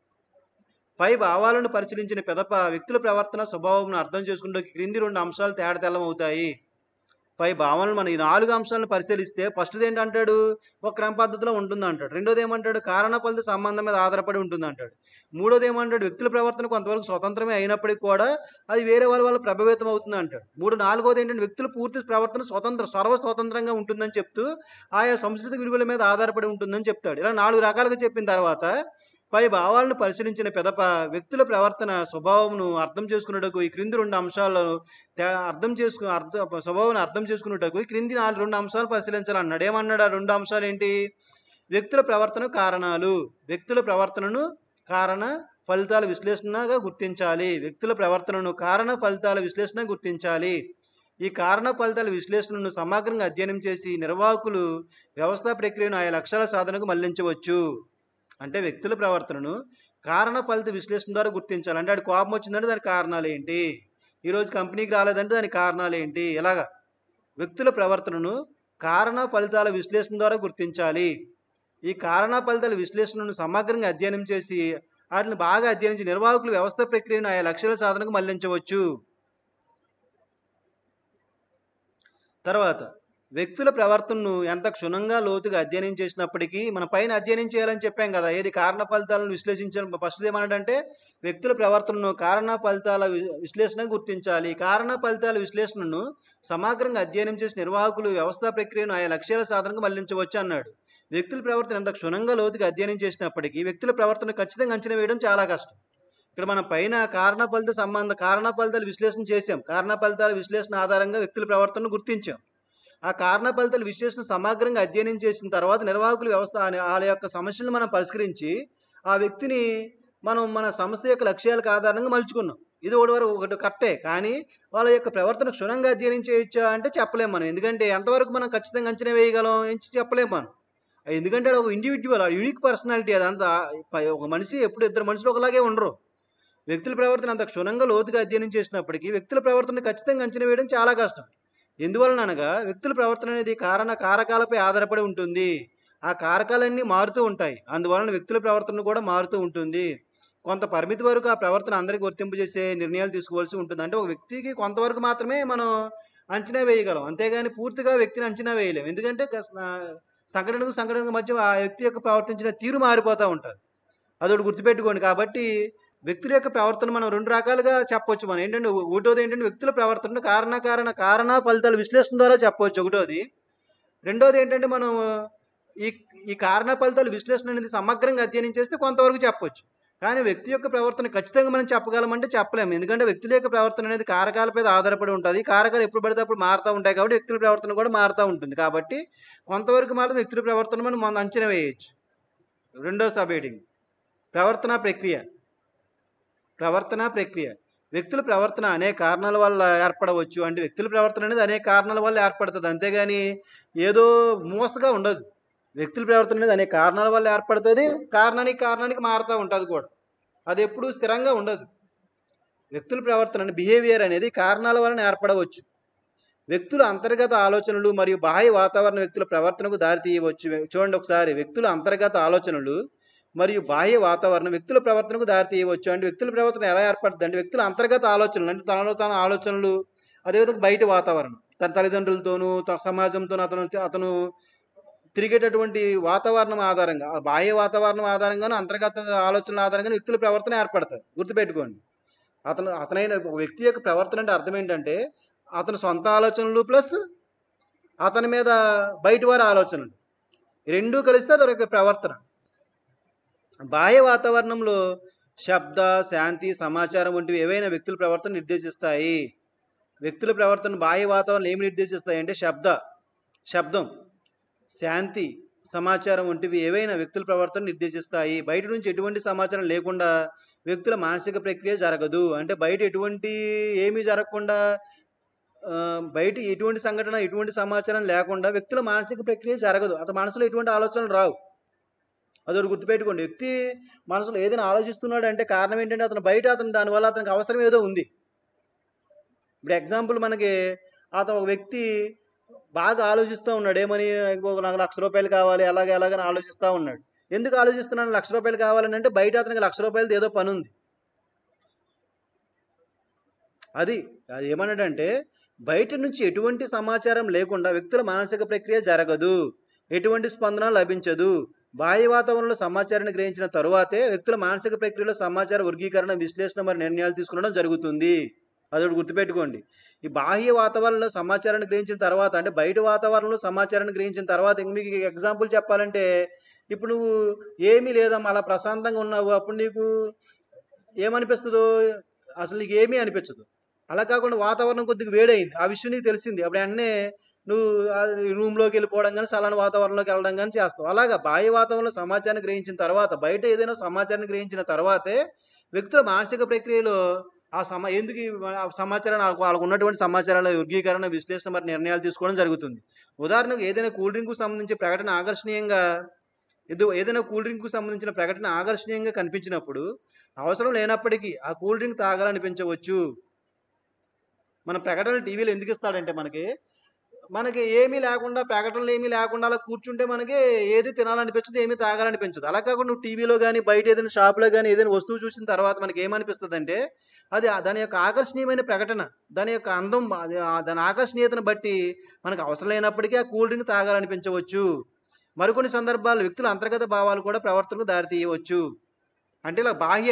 పై భావాలను పరిశీలించిన పెదప వ్యక్తుల ప్రవర్తన స్వభావం అర్థం చేసుకుంటే క్రింది రెండు అంశాలు తేడతెల్లం అవుతాయి పై భావనలు మన ఈ నాలుగు అంశాలను పరిశీలిస్తే ఫస్ట్ది ఏంటంటాడు ఒక క్రమ పద్ధతిలో ఉంటుంది అంటాడు రెండోది ఏమంటాడు కారణ ఫలిత సంబంధం మీద ఆధారపడి ఉంటుంది అంటాడు మూడోది ఏమంటాడు వ్యక్తుల ప్రవర్తన కొంతవరకు స్వతంత్రమే అయినప్పటికీ కూడా అది వేరే వాళ్ళ వల్ల ప్రభావితం అవుతుంది అంటాడు మూడు నాలుగోది ఏంటంటే వ్యక్తుల పూర్తి ప్రవర్తన స్వతంత్ర సర్వ స్వతంత్రంగా ఉంటుందని చెప్తూ ఆయా సంస్కృతి విలువల మీద ఆధారపడి ఉంటుందని చెప్తాడు ఇలా నాలుగు రకాలుగా చెప్పిన తర్వాత పై భావాలను పరిశీలించిన పెదప వ్యక్తుల ప్రవర్తన స్వభావమును అర్థం చేసుకున్నటకు ఈ క్రింది రెండు అంశాలను తే- అర్థం చేసుకు అర్థ స్వభావాన్ని అర్థం చేసుకున్నటకు ఈ క్రింది నాలుగు రెండు అంశాలు పరిశీలించాలి అన్నాడు ఏమన్నాడు ఆ రెండు అంశాలు ఏంటి వ్యక్తుల ప్రవర్తన కారణాలు వ్యక్తుల ప్రవర్తనను కారణ ఫలితాల విశ్లేషణగా గుర్తించాలి వ్యక్తుల ప్రవర్తనను కారణ ఫలితాల విశ్లేషణ గుర్తించాలి ఈ కారణ ఫలితాల విశ్లేషణను సమగ్రంగా అధ్యయనం చేసి నిర్వాహకులు వ్యవస్థా ప్రక్రియను ఆయా లక్ష్యాల సాధనకు మళ్లించవచ్చు అంటే వ్యక్తుల ప్రవర్తనను కారణ ఫలిత విశ్లేషణ ద్వారా గుర్తించాలి అంటే ఆడి కోపం వచ్చిందంటే దాని కారణాలు ఏంటి ఈరోజు కంపెనీకి రాలేదంటే దాని కారణాలు ఏంటి ఇలాగా వ్యక్తుల ప్రవర్తనను కారణ ఫలితాల విశ్లేషణ ద్వారా గుర్తించాలి ఈ కారణ ఫలితాల విశ్లేషణను సమగ్రంగా అధ్యయనం చేసి వాటిని బాగా అధ్యయనించి నిర్వాహకులు వ్యవస్థ ప్రక్రియను ఆయా లక్ష్యాల సాధనకు మళ్లించవచ్చు తర్వాత వ్యక్తుల ప్రవర్తనను ఎంత క్షుణ్ణంగా లోతుగా అధ్యయనం చేసినప్పటికీ మన పైన అధ్యయనం చేయాలని చెప్పాం కదా ఏది కారణ ఫలితాలను విశ్లేషించడం ఫస్ట్ ఏమన్నాడంటే వ్యక్తుల ప్రవర్తనను కారణ ఫలితాల వి- విశ్లేషణ గుర్తించాలి కారణ ఫలితాల విశ్లేషణను సమగ్రంగా అధ్యయనం చేసి నిర్వాహకులు వ్యవస్థా ప్రక్రియను ఆయా లక్ష్యాల సాధనకు మళ్లించవచ్చు అన్నాడు వ్యక్తుల ప్రవర్తన ఎంత క్షుణ్ణంగా లోతుగా అధ్యయనం చేసినప్పటికీ వ్యక్తుల ప్రవర్తన ఖచ్చితంగా అంచనా వేయడం చాలా కష్టం ఇక్కడ మన పైన కారణ ఫలిత సంబంధ కారణ ఫలితాల విశ్లేషణ చేసాం కారణ ఫలితాల విశ్లేషణ ఆధారంగా వ్యక్తుల ప్రవర్తనను గుర్తించాం ఆ కారణ ఫలితాల విశ్లేషణ సమగ్రంగా అధ్యయనం చేసిన తర్వాత నిర్వాహకుల వ్యవస్థ అనే- వాళ్ళ యొక్క సమస్యలను మనం పరిష్కరించి ఆ వ్యక్తిని మనం మన సంస్థ యొక్క లక్ష్యాలకు ఆధారంగా మలుచుకున్నాం ఇది ఒకటి వరకు ఒకటి కరెక్టే కానీ వాళ్ళ యొక్క ప్రవర్తన క్షుణ్ణంగా అధ్యయనం చేయొచ్చా అంటే చెప్పలేం మనం ఎందుకంటే ఎంతవరకు మనం ఖచ్చితంగా అంచనా వేయగలం ఎంచి చెప్పలేం మనం ఎందుకంటే అది ఒక ఇండివిజువల్ యూనిక్ పర్సనాలిటీ అదంతా ప- ఒక మనిషి ఎప్పుడు ఇద్దరు మనుషులు ఒకలాగే ఉండరు వ్యక్తుల ప్రవర్తన అంత క్షుణ్ణంగా లోతుగా అధ్యయనం చేసినప్పటికీ వ్యక్తుల ప్రవర్తన ఖచ్చితంగా అంచనా వేయడం చాలా కష్టం ఎందువలన అనగా వ్యక్తుల ప్రవర్తన అనేది కారణ కారకాలపై ఆధారపడి ఉంటుంది ఆ కారకాలన్నీ మారుతూ ఉంటాయి అందువలన వ్యక్తుల ప్రవర్తన కూడా మారుతూ ఉంటుంది కొంత పరిమితి వరకు ఆ ప్రవర్తన అందరికీ వర్తింపజేసే నిర్ణయాలు తీసుకోవాల్సి ఉంటుంది అంటే ఒక వ్యక్తికి కొంతవరకు మాత్రమే మనం అంచనా వేయగలం అంతేగాని పూర్తిగా వ్యక్తిని అంచనా వేయలేం ఎందుకంటే గస్- ఆ, సంఘటనకు సంఘటనకు మధ్య ఆ వ్యక్తి యొక్క ప్రవర్తించిన తీరు మారిపోతూ ఉంటుంది అదొకటి గుర్తుపెట్టుకోండి కాబట్టి వ్యక్తుల యొక్క ప్రవర్తన మనం రెండు రకాలుగా చెప్పొచ్చు మనం ఏంటంటే ఒకటోది ఏంటంటే వ్యక్తుల ప్రవర్తన కారణ కారణ కారణ ఫలితాల విశ్లేషణ ద్వారా చెప్పవచ్చు ఒకటోది రెండోది ఏంటంటే మనం ఈ ఈ కారణ ఫలితాల విశ్లేషణ అనేది సమగ్రంగా అధ్యయనం చేస్తే కొంతవరకు చెప్పొచ్చు కానీ వ్యక్తి యొక్క ప్రవర్తన ఖచ్చితంగా మనం చెప్పగలమంటే చెప్పలేము ఎందుకంటే వ్యక్తుల యొక్క ప్రవర్తన అనేది కారకాలపై ఆధారపడి ఉంటుంది ఈ కారకాలు ఎప్పుడు పడితే అప్పుడు మారుతూ ఉంటాయి కాబట్టి వ్యక్తుల ప్రవర్తన కూడా మారుతూ ఉంటుంది కాబట్టి కొంతవరకు మాత్రం వ్యక్తుల ప్రవర్తన మనం మనం అంచనా వేయచ్చు రెండో సబ్ హెడింగ్ ప్రవర్తన ప్రక్రియ ప్రవర్తన ప్రక్రియ వ్యక్తుల ప్రవర్తన అనేక కారణాల వల్ల ఏర్పడవచ్చు అంటే వ్యక్తుల ప్రవర్తన అనేది అనేక కారణాల వల్ల ఏర్పడుతుంది అంతేగాని ఏదో మోసగా ఉండదు వ్యక్తుల ప్రవర్తన అనేది అనేక కారణాల వల్ల ఏర్పడుతుంది కారణానికి కారణానికి మారుతూ ఉంటుంది కూడా అది ఎప్పుడూ స్థిరంగా ఉండదు వ్యక్తుల ప్రవర్తన బిహేవియర్ అనేది కారణాల వలన ఏర్పడవచ్చు వ్యక్తుల అంతర్గత ఆలోచనలు మరియు బాహ్య వాతావరణ వ్యక్తుల ప్రవర్తనకు దారితీయవచ్చు చూడండి ఒకసారి వ్యక్తుల అంతర్గత ఆలోచనలు మరియు బాహ్య వాతావరణం వ్యక్తుల ప్రవర్తనకు దారితీయవచ్చు అంటే వ్యక్తుల ప్రవర్తన ఎలా ఏర్పడుతుంది అంటే వ్యక్తుల అంతర్గత ఆలోచనలు అంటే తనలో తన ఆలోచనలు అదేవిధంగా బయట వాతావరణం తన తల్లిదండ్రులతోనూ తన సమాజంతోనూ అతను అతను తిరిగేటటువంటి వాతావరణం ఆధారంగా ఆ బాహ్య వాతావరణం ఆధారంగాను అంతర్గత ఆలోచనల ఆధారంగా వ్యక్తుల ప్రవర్తన ఏర్పడతాయి గుర్తుపెట్టుకోండి అతను అతనైన ఒక వ్యక్తి యొక్క ప్రవర్తన అంటే అర్థం ఏంటంటే అతని సొంత ఆలోచనలు ప్లస్ అతని మీద బయట వారి ఆలోచనలు ఈ రెండూ కలిస్తే అతని యొక్క ప్రవర్తన బాహ్య వాతావరణంలో శబ్ద శాంతి సమాచారం వంటివి ఏవైనా వ్యక్తుల ప్రవర్తన నిర్దేశిస్తాయి వ్యక్తుల ప్రవర్తన బాహ్య వాతావరణం ఏమి నిర్దేశిస్తాయి అంటే శబ్ద శబ్దం శాంతి సమాచారం వంటివి ఏవైనా వ్యక్తుల ప్రవర్తన నిర్దేశిస్తాయి బయట నుంచి ఎటువంటి సమాచారం లేకుండా వ్యక్తుల మానసిక ప్రక్రియ జరగదు అంటే బయట ఎటువంటి ఏమీ జరగకుండా ఆ, బయట ఎటువంటి సంఘటన ఎటువంటి సమాచారం లేకుండా వ్యక్తుల మానసిక ప్రక్రియ జరగదు అతని మనసులో ఎటువంటి ఆలోచనలు రావు అదొకటి గుర్తుపెట్టుకోండి వ్యక్తి మనసులో ఏదైనా ఆలోచిస్తున్నాడు అంటే కారణం ఏంటంటే అతను బయట అతను దానివల్ల అతనికి అవసరం ఏదో ఉంది ఇప్పుడు ఎగ్జాంపుల్ మనకి అతను ఒక వ్యక్తి బాగా ఆలోచిస్తూ ఉన్నాడు ఏమని ఇంకొక నాకు లక్ష రూపాయలు కావాలి అలాగే అలాగని ఆలోచిస్తూ ఉన్నాడు ఎందుకు ఆలోచిస్తున్నాను లక్ష రూపాయలు కావాలని అంటే బయట అతనికి లక్ష రూపాయలది ఏదో పని ఉంది అది అది ఏమన్నాడంటే బయట నుంచి ఎటువంటి సమాచారం లేకుండా వ్యక్తుల మానసిక ప్రక్రియ జరగదు ఎటువంటి స్పందన లభించదు బాహ్య వాతావరణంలో సమాచారాన్ని గ్రహించిన తరువాతే వ్యక్తుల మానసిక ప్రక్రియలో సమాచార వర్గీకరణ విశ్లేషణ మరి నిర్ణయాలు తీసుకునడం జరుగుతుంది అదొకటి గుర్తుపెట్టుకోండి ఈ బాహ్య వాతావరణంలో సమాచారాన్ని గ్రహించిన తర్వాత అంటే బయట వాతావరణంలో సమాచారాన్ని గ్రహించిన తర్వాత ఇంక మీకు ఎగ్జాంపుల్ చెప్పాలంటే ఇప్పుడు నువ్వు ఏమీ లేదమ్మా అలా ప్రశాంతంగా ఉన్నావు అప్పుడు నీకు ఏమనిపిస్తుందో అసలు నీకు ఏమీ అనిపించదు అలా కాకుండా వాతావరణం కొద్దిగా వేడైంది ఆ విషయం నీకు తెలిసింది అప్పుడు వెంటనే నువ్వు ఆ రూమ్లోకి వెళ్ళిపోవడం కానీ సలాన వాతావరణంలోకి వెళ్ళడం కానీ చేస్తావు అలాగా బాహ్య వాతావరణంలో సమాచారాన్ని గ్రహించిన తర్వాత బయట ఏదైనా సమాచారాన్ని గ్రహించిన తర్వాతే వ్యక్తుల మానసిక ప్రక్రియలో ఆ సమా ఎందుకు ఈ ఆ సమాచారాన్ని వాళ్ళకు వాళ్ళకు ఉన్నటువంటి సమాచారాల వర్గీకరణ విశ్లేషణ మరి నిర్ణయాలు తీసుకోవడం జరుగుతుంది ఉదాహరణకు ఏదైనా కూల్ డ్రింక్కు సంబంధించి ప్రకటన ఆకర్షణీయంగా ఏదో ఏదైనా కూల్ డ్రింక్కు సంబంధించిన ప్రకటన ఆకర్షణీయంగా కనిపించినప్పుడు అవసరం లేనప్పటికీ ఆ కూల్ డ్రింక్ తాగాలనిపించవచ్చు మన ప్రకటనలు టీవీలో ఎందుకు ఇస్తాడంటే మనకి మనకి ఏమీ లేకుండా ప్రకటనలు ఏమీ లేకుండా అలా కూర్చుంటే మనకి ఏది తినాలనిపించదు ఏమీ తాగాలనిపించదు అలా కాకుండా నువ్వు టీవీలో కానీ బయట ఏదైనా షాప్లో కానీ ఏదైనా వస్తువు చూసిన తర్వాత మనకి ఏమనిపిస్తుంది అంటే అది ఆ- దాని యొక్క ఆకర్షణీయమైన ప్రకటన దాని యొక్క అందం అది ఆ- దాని ఆకర్షణీయతను బట్టి మనకు అవసరం లేనప్పటికీ ఆ కూల్ డ్రింక్ తాగాలనిపించవచ్చు మరికొన్ని సందర్భాల్లో వ్యక్తుల అంతర్గత భావాలు కూడా ప్రవర్తనకు దారితీయవచ్చు అంటే ఇలా బాహ్య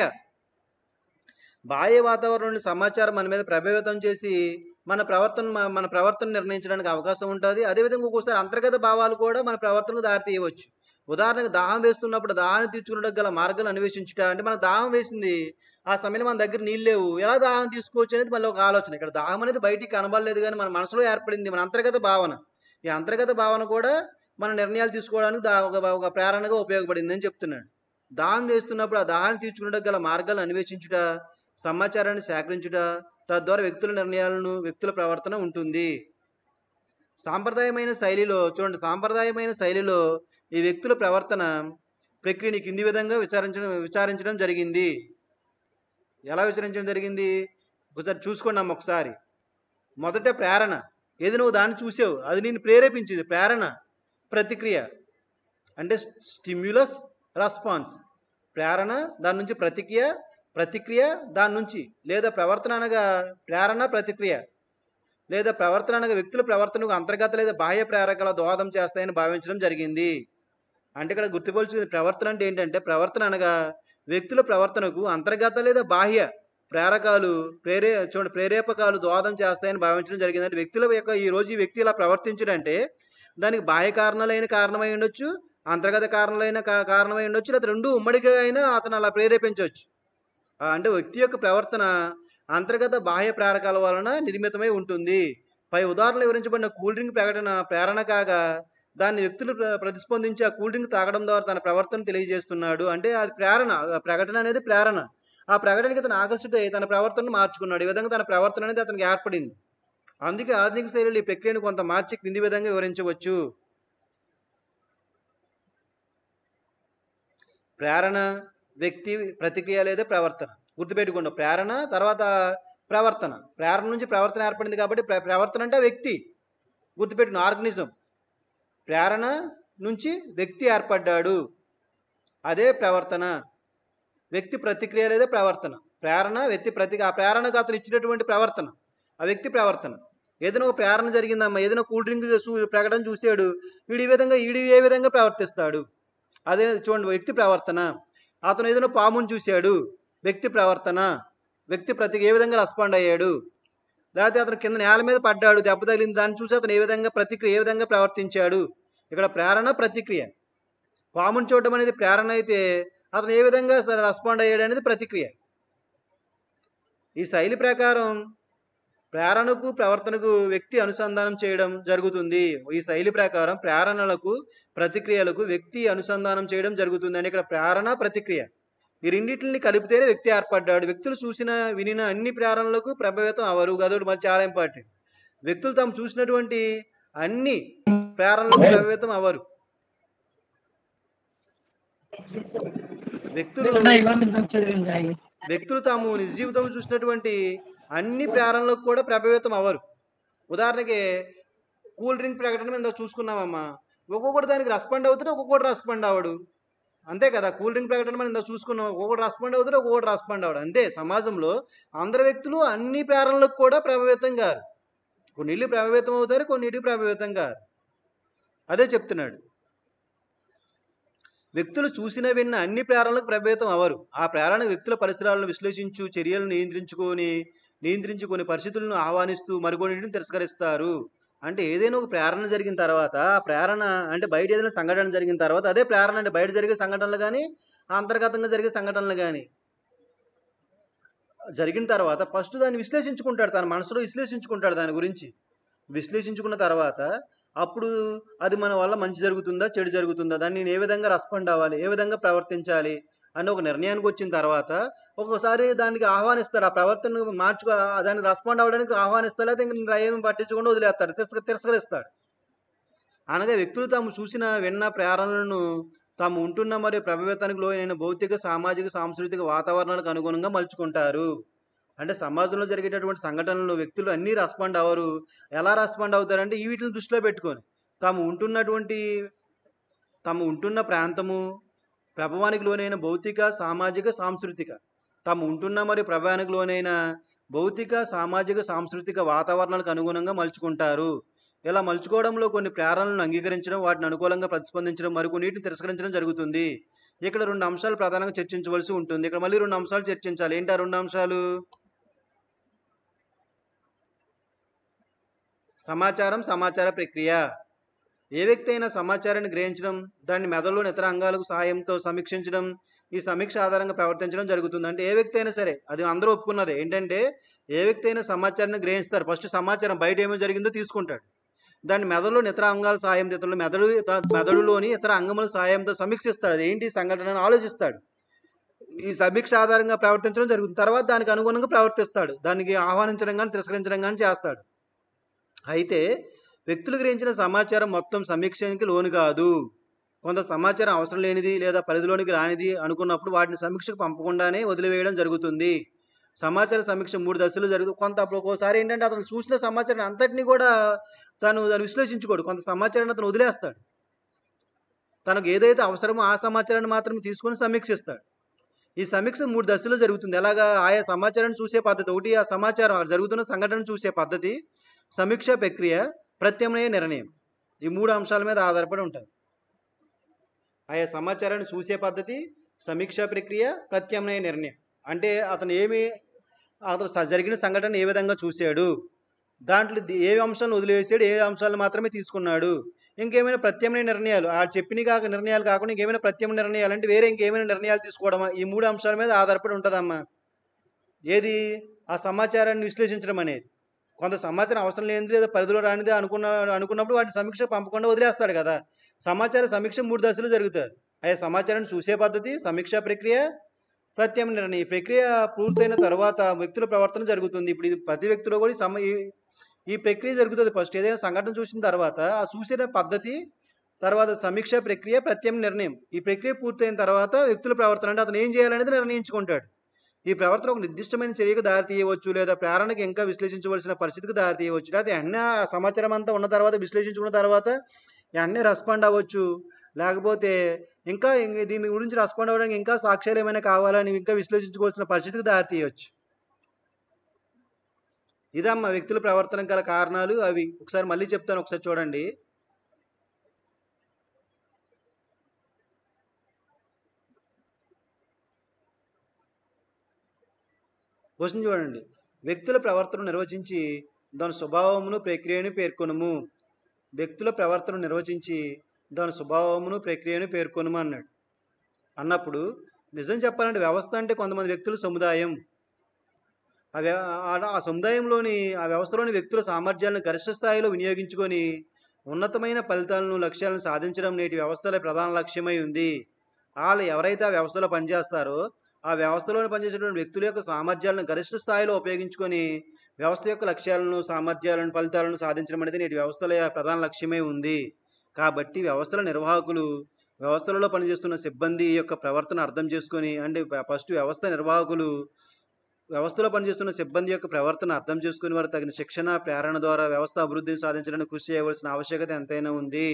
బాహ్య వాతావరణంలోని సమాచారం మన మీద ప్రభావితం చేసి మన ప్రవర్తన మ- మన ప్రవర్తన నిర్ణయించడానికి అవకాశం ఉంటుంది అదేవిధంగా ఒక్కోసారి అంతర్గత భావాలు కూడా మన ప్రవర్తనకు దారితీయవచ్చు ఉదాహరణకు దాహం వేస్తున్నప్పుడు దాహాన్ని తీర్చుకున్నట్టు గల మార్గాలు అన్వేషించుట అంటే మనకు దాహం వేసింది ఆ సమయంలో మన దగ్గర నీళ్ళు లేవు ఎలా దాహం తీసుకోవచ్చు అనేది మళ్ళీ ఒక ఆలోచన ఇక్కడ దాహం అనేది బయటికి కనబడలేదు కానీ మన మనసులో ఏర్పడింది మన అంతర్గత భావన ఈ అంతర్గత భావన కూడా మన నిర్ణయాలు తీసుకోవడానికి దా ఒక ఒక ప్రేరణగా ఉపయోగపడింది అని చెప్తున్నాడు దాహం చేస్తున్నప్పుడు ఆ దాహాన్ని తీర్చుకున్నట్టు గల మార్గాలను అన్వేషించుట సమాచారాన్ని సేకరించుట తద్వారా వ్యక్తుల నిర్ణయాలను వ్యక్తుల ప్రవర్తన ఉంటుంది సాంప్రదాయమైన శైలిలో చూడండి సాంప్రదాయమైన శైలిలో ఈ వ్యక్తుల ప్రవర్తన ప్రక్రియని కింది విధంగా విచారించడం విచారించడం జరిగింది ఎలా విచారించడం జరిగింది ఒకసారి చూసుకోండి అమ్మ ఒకసారి మొదట ప్రేరణ ఏది నువ్వు దాన్ని చూసావు అది నేను ప్రేరేపించింది ప్రేరణ ప్రతిక్రియ అంటే స్టిమ్యులస్ రెస్పాన్స్ ప్రేరణ దాని నుంచి ప్రతిక్రియ ప్రతిక్రియ దాని నుంచి లేదా ప్రవర్తన అనగా ప్రేరణ ప్రతిక్రియ లేదా ప్రవర్తన అనగా వ్యక్తుల ప్రవర్తనకు అంతర్గత లేదా బాహ్య ప్రేరకాల దోహదం చేస్తాయని భావించడం జరిగింది అంటే ఇక్కడ గుర్తుపోల్చుకునే ప్రవర్తన అంటే ఏంటంటే ప్రవర్తన అనగా వ్యక్తుల ప్రవర్తనకు అంతర్గత లేదా బాహ్య ప్రేరకాలు ప్రేరే చూడండి ప్రేరేపకాలు దోహదం చేస్తాయని భావించడం జరిగింది అంటే వ్యక్తుల యొక్క ఈ రోజు ఈ వ్యక్తి ఇలా ప్రవర్తించడంటే దానికి బాహ్య కారణాలైన కారణమై ఉండొచ్చు అంతర్గత కారణాలైన కా- కారణమై ఉండొచ్చు లేదా రెండు ఉమ్మడిగా అయినా అతను అలా ప్రేరేపించవచ్చు ఆ, అంటే వ్యక్తి యొక్క ప్రవర్తన అంతర్గత బాహ్య ప్రేరకాల వలన నిర్మితమై ఉంటుంది పై ఉదాహరణలు వివరించబడిన కూల్ డ్రింక్ ప్రకటన ప్రేరణ కాగా దాన్ని వ్యక్తులు ప్ర- ప్రతిస్పందించి ఆ కూల్ డ్రింక్ తాగడం ద్వారా తన ప్రవర్తన తెలియజేస్తున్నాడు అంటే అది ప్రేరణ ఆ ప్రకటన అనేది ప్రేరణ ఆ ప్రకటనకి తను ఆకర్షిత తన ప్రవర్తనను మార్చుకున్నాడు ఈ విధంగా తన ప్రవర్తన అనేది అతనికి ఏర్పడింది అందుకే ఆధునిక శైలిలో ఈ ప్రక్రియను కొంత మార్చి కింది విధంగా వివరించవచ్చు ప్రేరణ వ్యక్తి ప్రతిక్రియ లేదా ప్రవర్తన గుర్తుపెట్టుకోండి ప్రేరణ తర్వాత ప్రవర్తన ప్రేరణ నుంచి ప్రవర్తన ఏర్పడింది కాబట్టి ప్ర- ప్రవర్తన అంటే వ్యక్తి గుర్తుపెట్టుకున్న ఆర్గనిజం ప్రేరణ నుంచి వ్యక్తి ఏర్పడ్డాడు అదే ప్రవర్తన వ్యక్తి ప్రతిక్రియ లేదా ప్రవర్తన ప్రేరణ వ్యక్తి ప్రతి ఆ ప్రేరణకు అతను ఇచ్చినటువంటి ప్రవర్తన ఆ వ్యక్తి ప్రవర్తన ఏదైనా ఒక ప్రేరణ జరిగిందమ్మా ఏదైనా కూల్ డ్రింక్ చూ- ప్రకటన చూశాడు వీడు ఈ విధంగా వీడు ఏ విధంగా ప్రవర్తిస్తాడు అదే చూడండి వ్యక్తి ప్రవర్తన అతను ఏదైనా పాముని చూశాడు వ్యక్తి ప్రవర్తన వ్యక్తి ప్రతి ఏ విధంగా రెస్పాండ్ అయ్యాడు లేకపోతే అతను కింద నేల మీద పడ్డాడు దెబ్బ తగిలింది దాన్ని చూసి అతను ఏ విధంగా ప్రతిక్రియ ఏ విధంగా ప్రవర్తించాడు ఇక్కడ ప్రేరణ ప్రతిక్రియ పాముని చూడడం అనేది ప్రేరణ అయితే అతను ఏ విధంగా రెస్పాండ్ అయ్యాడు అనేది ప్రతిక్రియ ఈ శైలి ప్రకారం ప్రేరణకు ప్రవర్తనకు వ్యక్తి అనుసంధానం చేయడం జరుగుతుంది ఈ శైలి ప్రకారం ప్రేరణలకు ప్రతిక్రియలకు వ్యక్తి అనుసంధానం చేయడం జరుగుతుంది అంటే ఇక్కడ ప్రేరణ ప్రతిక్రియ ఈ రెండింటిని కలిపితేనే వ్యక్తి ఏర్పడ్డాడు వ్యక్తులు చూసిన వినిన అన్ని ప్రేరణలకు ప్రభావితం అవరు గదుడు మరి చాలా ఇంపార్టెంట్ వ్యక్తులు తాము చూసినటువంటి అన్ని ప్రేరణలకు ప్రభావితం అవరు వ్యక్తులు వ్యక్తులు తాము నిజ జీవితంలో చూసినటువంటి అన్ని ప్రేరణలకు కూడా ప్రభావితం అవ్వరు ఉదాహరణకి కూల్ డ్రింక్ ప్రకటన మీద చూసుకున్నామమ్మా ఒక్కొక్కటి దానికి రెస్పాండ్ అవుతాడు ఒక్కొక్కటి రెస్పాండ్ అవ్వడు అంతే కదా కూల్ డ్రింక్ ప్రకటన మనం ఇందాక చూసుకున్నాం ఒక్కొక్కటి రెస్పాండ్ అవుతాడు ఒక్కొక్కటి రెస్పాండ్ అవ్వడు అంతే సమాజంలో అందరు వ్యక్తులు అన్ని ప్రేరణలకు కూడా ప్రభావితం కారు కొన్నిళ్ళు ప్రభావితం అవుతారు కొన్నిటికి ప్రభావితం కారు అదే చెప్తున్నాడు వ్యక్తులు చూసిన విన్న అన్ని ప్రేరణలకు ప్రభావితం అవరు ఆ ప్రేరణ వ్యక్తుల పరిసరాలను విశ్లేషించు చర్యలను నియంత్రించుకొని నియంత్రించుకొని పరిస్థితులను ఆహ్వానిస్తూ మరికొన్నింటిని తిరస్కరిస్తారు అంటే ఏదైనా ఒక ప్రేరణ జరిగిన తర్వాత ఆ ప్రేరణ అంటే బయట ఏదైనా సంఘటన జరిగిన తర్వాత అదే ప్రేరణ అంటే బయట జరిగే సంఘటనలు కానీ అంతర్గతంగా జరిగే సంఘటనలు కానీ జరిగిన తర్వాత ఫస్ట్ దాన్ని విశ్లేషించుకుంటాడు తన మనసులో విశ్లేషించుకుంటాడు దాని గురించి విశ్లేషించుకున్న తర్వాత అప్పుడు అది మన వల్ల మంచి జరుగుతుందా చెడు జరుగుతుందా దాన్ని నేను ఏ విధంగా రెస్పాండ్ అవ్వాలి ఏ విధంగా ప్రవర్తించాలి అని ఒక నిర్ణయానికి వచ్చిన తర్వాత ఒక్కోసారి దానికి ఆహ్వానిస్తాడు ఆ ప్రవర్తన మార్చుకో దానికి రెస్పాండ్ అవ్వడానికి ఆహ్వానిస్తాడు అయితే ఇంకా ఏమి పట్టించకుండా వదిలేస్తాడు తిరస్క తిరస్కరిస్తాడు అనగా వ్యక్తులు తాము చూసిన విన్న ప్రేరణలను తాము ఉంటున్న మరియు ప్రభావితానికి లోనైన భౌతిక సామాజిక సాంస్కృతిక వాతావరణాలకు అనుగుణంగా మలుచుకుంటారు అంటే సమాజంలో జరిగేటటువంటి సంఘటనలు వ్యక్తులు అన్నీ రెస్పాండ్ అవ్వరు ఎలా రెస్పాండ్ అవుతారంటే ఈ వీటిని దృష్టిలో పెట్టుకొని తాము ఉంటున్నటువంటి తాము ఉంటున్న ప్రాంతము ప్రభావానికి లోనైన భౌతిక సామాజిక సాంస్కృతిక తాము ఉంటున్న మరియు ప్రభావానికి లోనైన భౌతిక సామాజిక సాంస్కృతిక వాతావరణాలకు అనుగుణంగా మలుచుకుంటారు ఇలా మలుచుకోవడంలో కొన్ని ప్రేరణలను అంగీకరించడం వాటిని అనుకూలంగా ప్రతిస్పందించడం మరికొన్నిటిని తిరస్కరించడం జరుగుతుంది ఇక్కడ రెండు అంశాలు ప్రధానంగా చర్చించవలసి ఉంటుంది ఇక్కడ మళ్ళీ రెండు అంశాలు చర్చించాలి ఏంటి ఆ రెండు అంశాలు సమాచారం సమాచార ప్రక్రియ ఏ వ్యక్తి అయినా సమాచారాన్ని గ్రహించడం దాన్ని మెదడులోని ఇతర అంగాలకు సహాయంతో సమీక్షించడం ఈ సమీక్ష ఆధారంగా ప్రవర్తించడం జరుగుతుంది అంటే ఏ వ్యక్తి అయినా సరే అది అందరూ ఒప్పుకున్నదే ఏంటంటే ఏ వ్యక్తి అయినా సమాచారాన్ని గ్రహిస్తారు ఫస్ట్ సమాచారం బయట ఏమో జరిగిందో తీసుకుంటాడు దాన్ని మెదడులోని ఇతర అంగాల సాయంతో ఇతరులు మెదడు మెదడులోని ఇతర అంగముల సాయంతో సమీక్షిస్తాడు అది ఏంటి సంఘటన అని ఆలోచిస్తాడు ఈ సమీక్ష ఆధారంగా ప్రవర్తించడం జరుగుతుంది తర్వాత దానికి అనుగుణంగా ప్రవర్తిస్తాడు దానికి ఆహ్వానించడం కానీ తిరస్కరించడం కానీ చేస్తాడు అయితే వ్యక్తులు గ్రహించిన సమాచారం మొత్తం సమీక్షకి లోను కాదు కొంత సమాచారం అవసరం లేనిది లేదా పరిధిలోనికి రానిది అనుకున్నప్పుడు వాటిని సమీక్షకు పంపకుండానే వదిలివేయడం జరుగుతుంది సమాచార సమీక్ష మూడు దశలు జరుగుతుంది కొంత అప్పుడు ఒక్కోసారి ఏంటంటే అతను చూసిన సమాచారం అంతటిని కూడా తను దాన్ని విశ్లేషించుకోడు కొంత సమాచారాన్ని అతను వదిలేస్తాడు తనకు ఏదైతే అవసరమో ఆ సమాచారాన్ని మాత్రమే తీసుకొని సమీక్షిస్తాడు ఈ సమీక్ష మూడు దశల్లో జరుగుతుంది ఎలాగా ఆయా సమాచారాన్ని చూసే పద్ధతి ఒకటి ఆ సమాచారం ఆ జరుగుతున్న సంఘటన చూసే పద్ధతి సమీక్ష ప్రక్రియ ప్రత్యామ్నాయ నిర్ణయం ఈ మూడు అంశాల మీద ఆధారపడి ఉంటుంది ఆయా సమాచారాన్ని చూసే పద్ధతి సమీక్ష ప్రక్రియ ప్రత్యామ్నాయ నిర్ణయం అంటే అతను ఏమి అతను స- జరిగిన సంఘటన ఏ విధంగా చూశాడు దాంట్లో ది- ఏ అంశాలను వదిలేసాడు ఏ అంశాలను మాత్రమే తీసుకున్నాడు ఇంకేమైనా ప్రత్యామ్నాయ నిర్ణయాలు ఆ చెప్పిన కాక నిర్ణయాలు కాకుండా ఇంకేమైనా ప్రత్యామ్నాయ నిర్ణయాలు అంటే వేరే ఇంకేమైనా నిర్ణయాలు తీసుకోవడమా ఈ మూడు అంశాల మీద ఆధారపడి ఉంటుందమ్మా ఏది ఆ సమాచారాన్ని విశ్లేషించడం అనేది కొంత సమాచారం అవసరం లేనిది లేదా పరిధిలో రానిది అనుకున్న అనుకున్నప్పుడు వాటిని సమీక్ష పంపకుండా వదిలేస్తాడు కదా సమాచార సమీక్ష మూడు దశలు జరుగుతుంది ఆయా సమాచారాన్ని చూసే పద్ధతి సమీక్ష ప్రక్రియ ప్రత్యామ్నాయ నిర్ణయం ఈ ప్రక్రియ పూర్తయిన తర్వాత వ్యక్తుల ప్రవర్తన జరుగుతుంది ఇప్పుడు ఇది ప్రతి వ్యక్తిలో కూడా ఈ సమ ఈ- ఈ ప్రక్రియ జరుగుతుంది ఫస్ట్ ఏదైనా సంఘటన చూసిన తర్వాత ఆ చూసిన పద్ధతి తర్వాత సమీక్ష ప్రక్రియ ప్రత్యామ్నాయ నిర్ణయం ఈ ప్రక్రియ పూర్తయిన తర్వాత వ్యక్తుల ప్రవర్తన అంటే అతను ఏం చేయాలనేది నిర్ణయించుకుంటాడు ఈ ప్రవర్తన ఒక నిర్దిష్టమైన చర్యకు దారి తీయవచ్చు లేదా ప్రేరణకు ఇంకా విశ్లేషించవలసిన పరిస్థితికి దారి తీయవచ్చు లేదా అన్నీ ఆ సమాచారం అంతా ఉన్న తర్వాత విశ్లేషించుకున్న తర్వాత అన్నీ రెస్పాండ్ అవ్వచ్చు లేకపోతే ఇంకా ఇంక దీని గురించి రెస్పాండ్ అవ్వడానికి ఇంకా సాక్ష్యాలు ఏమైనా కావాలని ఇంకా విశ్లేషించుకోవాల్సిన పరిస్థితికి దారి తీయవచ్చు ఇదమ్మా వ్యక్తుల ప్రవర్తన గల కారణాలు అవి ఒకసారి మళ్ళీ చెప్తాను ఒకసారి చూడండి క్వశ్చన్ చూడండి వ్యక్తుల ప్రవర్తన నిర్వచించి దాని స్వభావమును ప్రక్రియను పేర్కొనుము వ్యక్తుల ప్రవర్తన నిర్వచించి దాని స్వభావమును ప్రక్రియను పేర్కొనుము అన్నాడు అన్నప్పుడు నిజం చెప్పాలంటే వ్యవస్థ అంటే కొంతమంది వ్యక్తుల సముదాయం ఆ వ్య- ఆ- ఆ సముదాయంలోని ఆ వ్యవస్థలోని వ్యక్తుల సామర్థ్యాలను గరిష్ట స్థాయిలో వినియోగించుకొని ఉన్నతమైన ఫలితాలను లక్ష్యాలను సాధించడం నేటి వ్యవస్థల ప్రధాన లక్ష్యమై ఉంది వాళ్ళు ఎవరైతే ఆ వ్యవస్థలో పనిచేస్తారో ఆ వ్యవస్థలో పనిచేసేటువంటి వ్యక్తుల యొక్క సామర్థ్యాలను గరిష్ట స్థాయిలో ఉపయోగించుకొని వ్యవస్థ యొక్క లక్ష్యాలను సామర్థ్యాలను ఫలితాలను సాధించడం అనేది నేటి వ్యవస్థల ప్రధాన లక్ష్యమై ఉంది కాబట్టి వ్యవస్థల నిర్వాహకులు వ్యవస్థలలో పనిచేస్తున్న సిబ్బంది యొక్క ప్రవర్తన అర్థం చేసుకొని అంటే ఫస్ట్ వ్యవస్థ నిర్వాహకులు వ్యవస్థలో పనిచేస్తున్న సిబ్బంది యొక్క ప్రవర్తన అర్థం చేసుకుని వారు తగిన శిక్షణ ప్రేరణ ద్వారా వ్యవస్థ అభివృద్ధిని సాధించడానికి కృషి చేయవలసిన ఆవశ్యకత ఎంతైనా ఉంది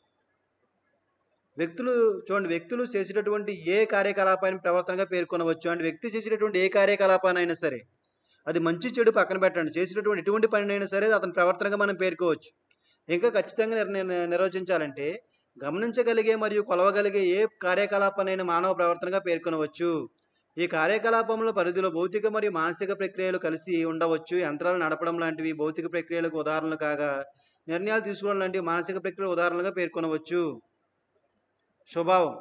వ్యక్తులు చూడండి వ్యక్తులు చేసేటటువంటి ఏ కార్యకలాపాన్ని ప్రవర్తనగా పేర్కొనవచ్చు అంటే వ్యక్తి చేసేటటువంటి ఏ కార్యకలాపానైనా సరే అది మంచి చెడు పక్కన పెట్టండి చేసేటటువంటి ఎటువంటి పనినైనా సరే అతని ప్రవర్తనగా మనం పేర్కోవచ్చు ఇంకా ఖచ్చితంగా నిర్ నిర్- నిర్వచించాలంటే గమనించగలిగే మరియు కొలవగలిగే ఏ కార్యకలాపానైనా మానవ ప్రవర్తనగా పేర్కొనవచ్చు ఈ కార్యకలాపంలో పరిధిలో భౌతిక మరియు మానసిక ప్రక్రియలు కలిసి ఉండవచ్చు యంత్రాలు నడపడం లాంటివి భౌతిక ప్రక్రియలకు ఉదాహరణలు కాగా నిర్ణయాలు తీసుకోవడం లాంటివి మానసిక ప్రక్రియల ఉదాహరణలుగా పేర్కొనవచ్చు స్వభావం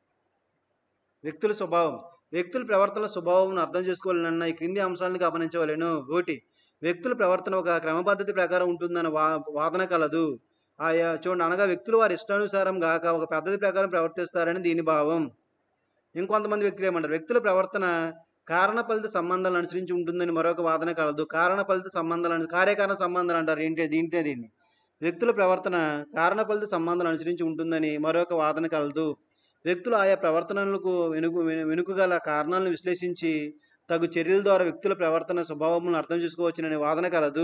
వ్యక్తుల స్వభావం వ్యక్తుల ప్రవర్తన స్వభావం అర్థం చేసుకోవాలన్న ఈ క్రింది అంశాలను గమనించవలెను ఒకటి వ్యక్తుల ప్రవర్తన ఒక క్రమపద్ధతి ప్రకారం ఉంటుందన్న వా వాదన కలదు ఆయా చూడండి అనగా వ్యక్తులు వారి ఇష్టానుసారం గాక ఒక పద్ధతి ప్రకారం ప్రవర్తిస్తారని దీని భావం ఇంకొంతమంది వ్యక్తులు ఏమంటారు వ్యక్తుల ప్రవర్తన కారణ ఫలిత సంబంధాలను అనుసరించి ఉంటుందని మరొక వాదన కలదు కారణ ఫలిత సంబంధాలను కార్యకారణ సంబంధాలు అంటారు ఏంటి దీంటే దీన్ని వ్యక్తుల ప్రవర్తన కారణ ఫలిత సంబంధాలు అనుసరించి ఉంటుందని మరొక వాదన కలదు వ్యక్తులు ఆయా ప్రవర్తనలకు వెనుక వెనుకగల కారణాలను విశ్లేషించి తగు చర్యల ద్వారా వ్యక్తుల ప్రవర్తన స్వభావములను అర్థం చేసుకోవచ్చుననే వాదన కలదు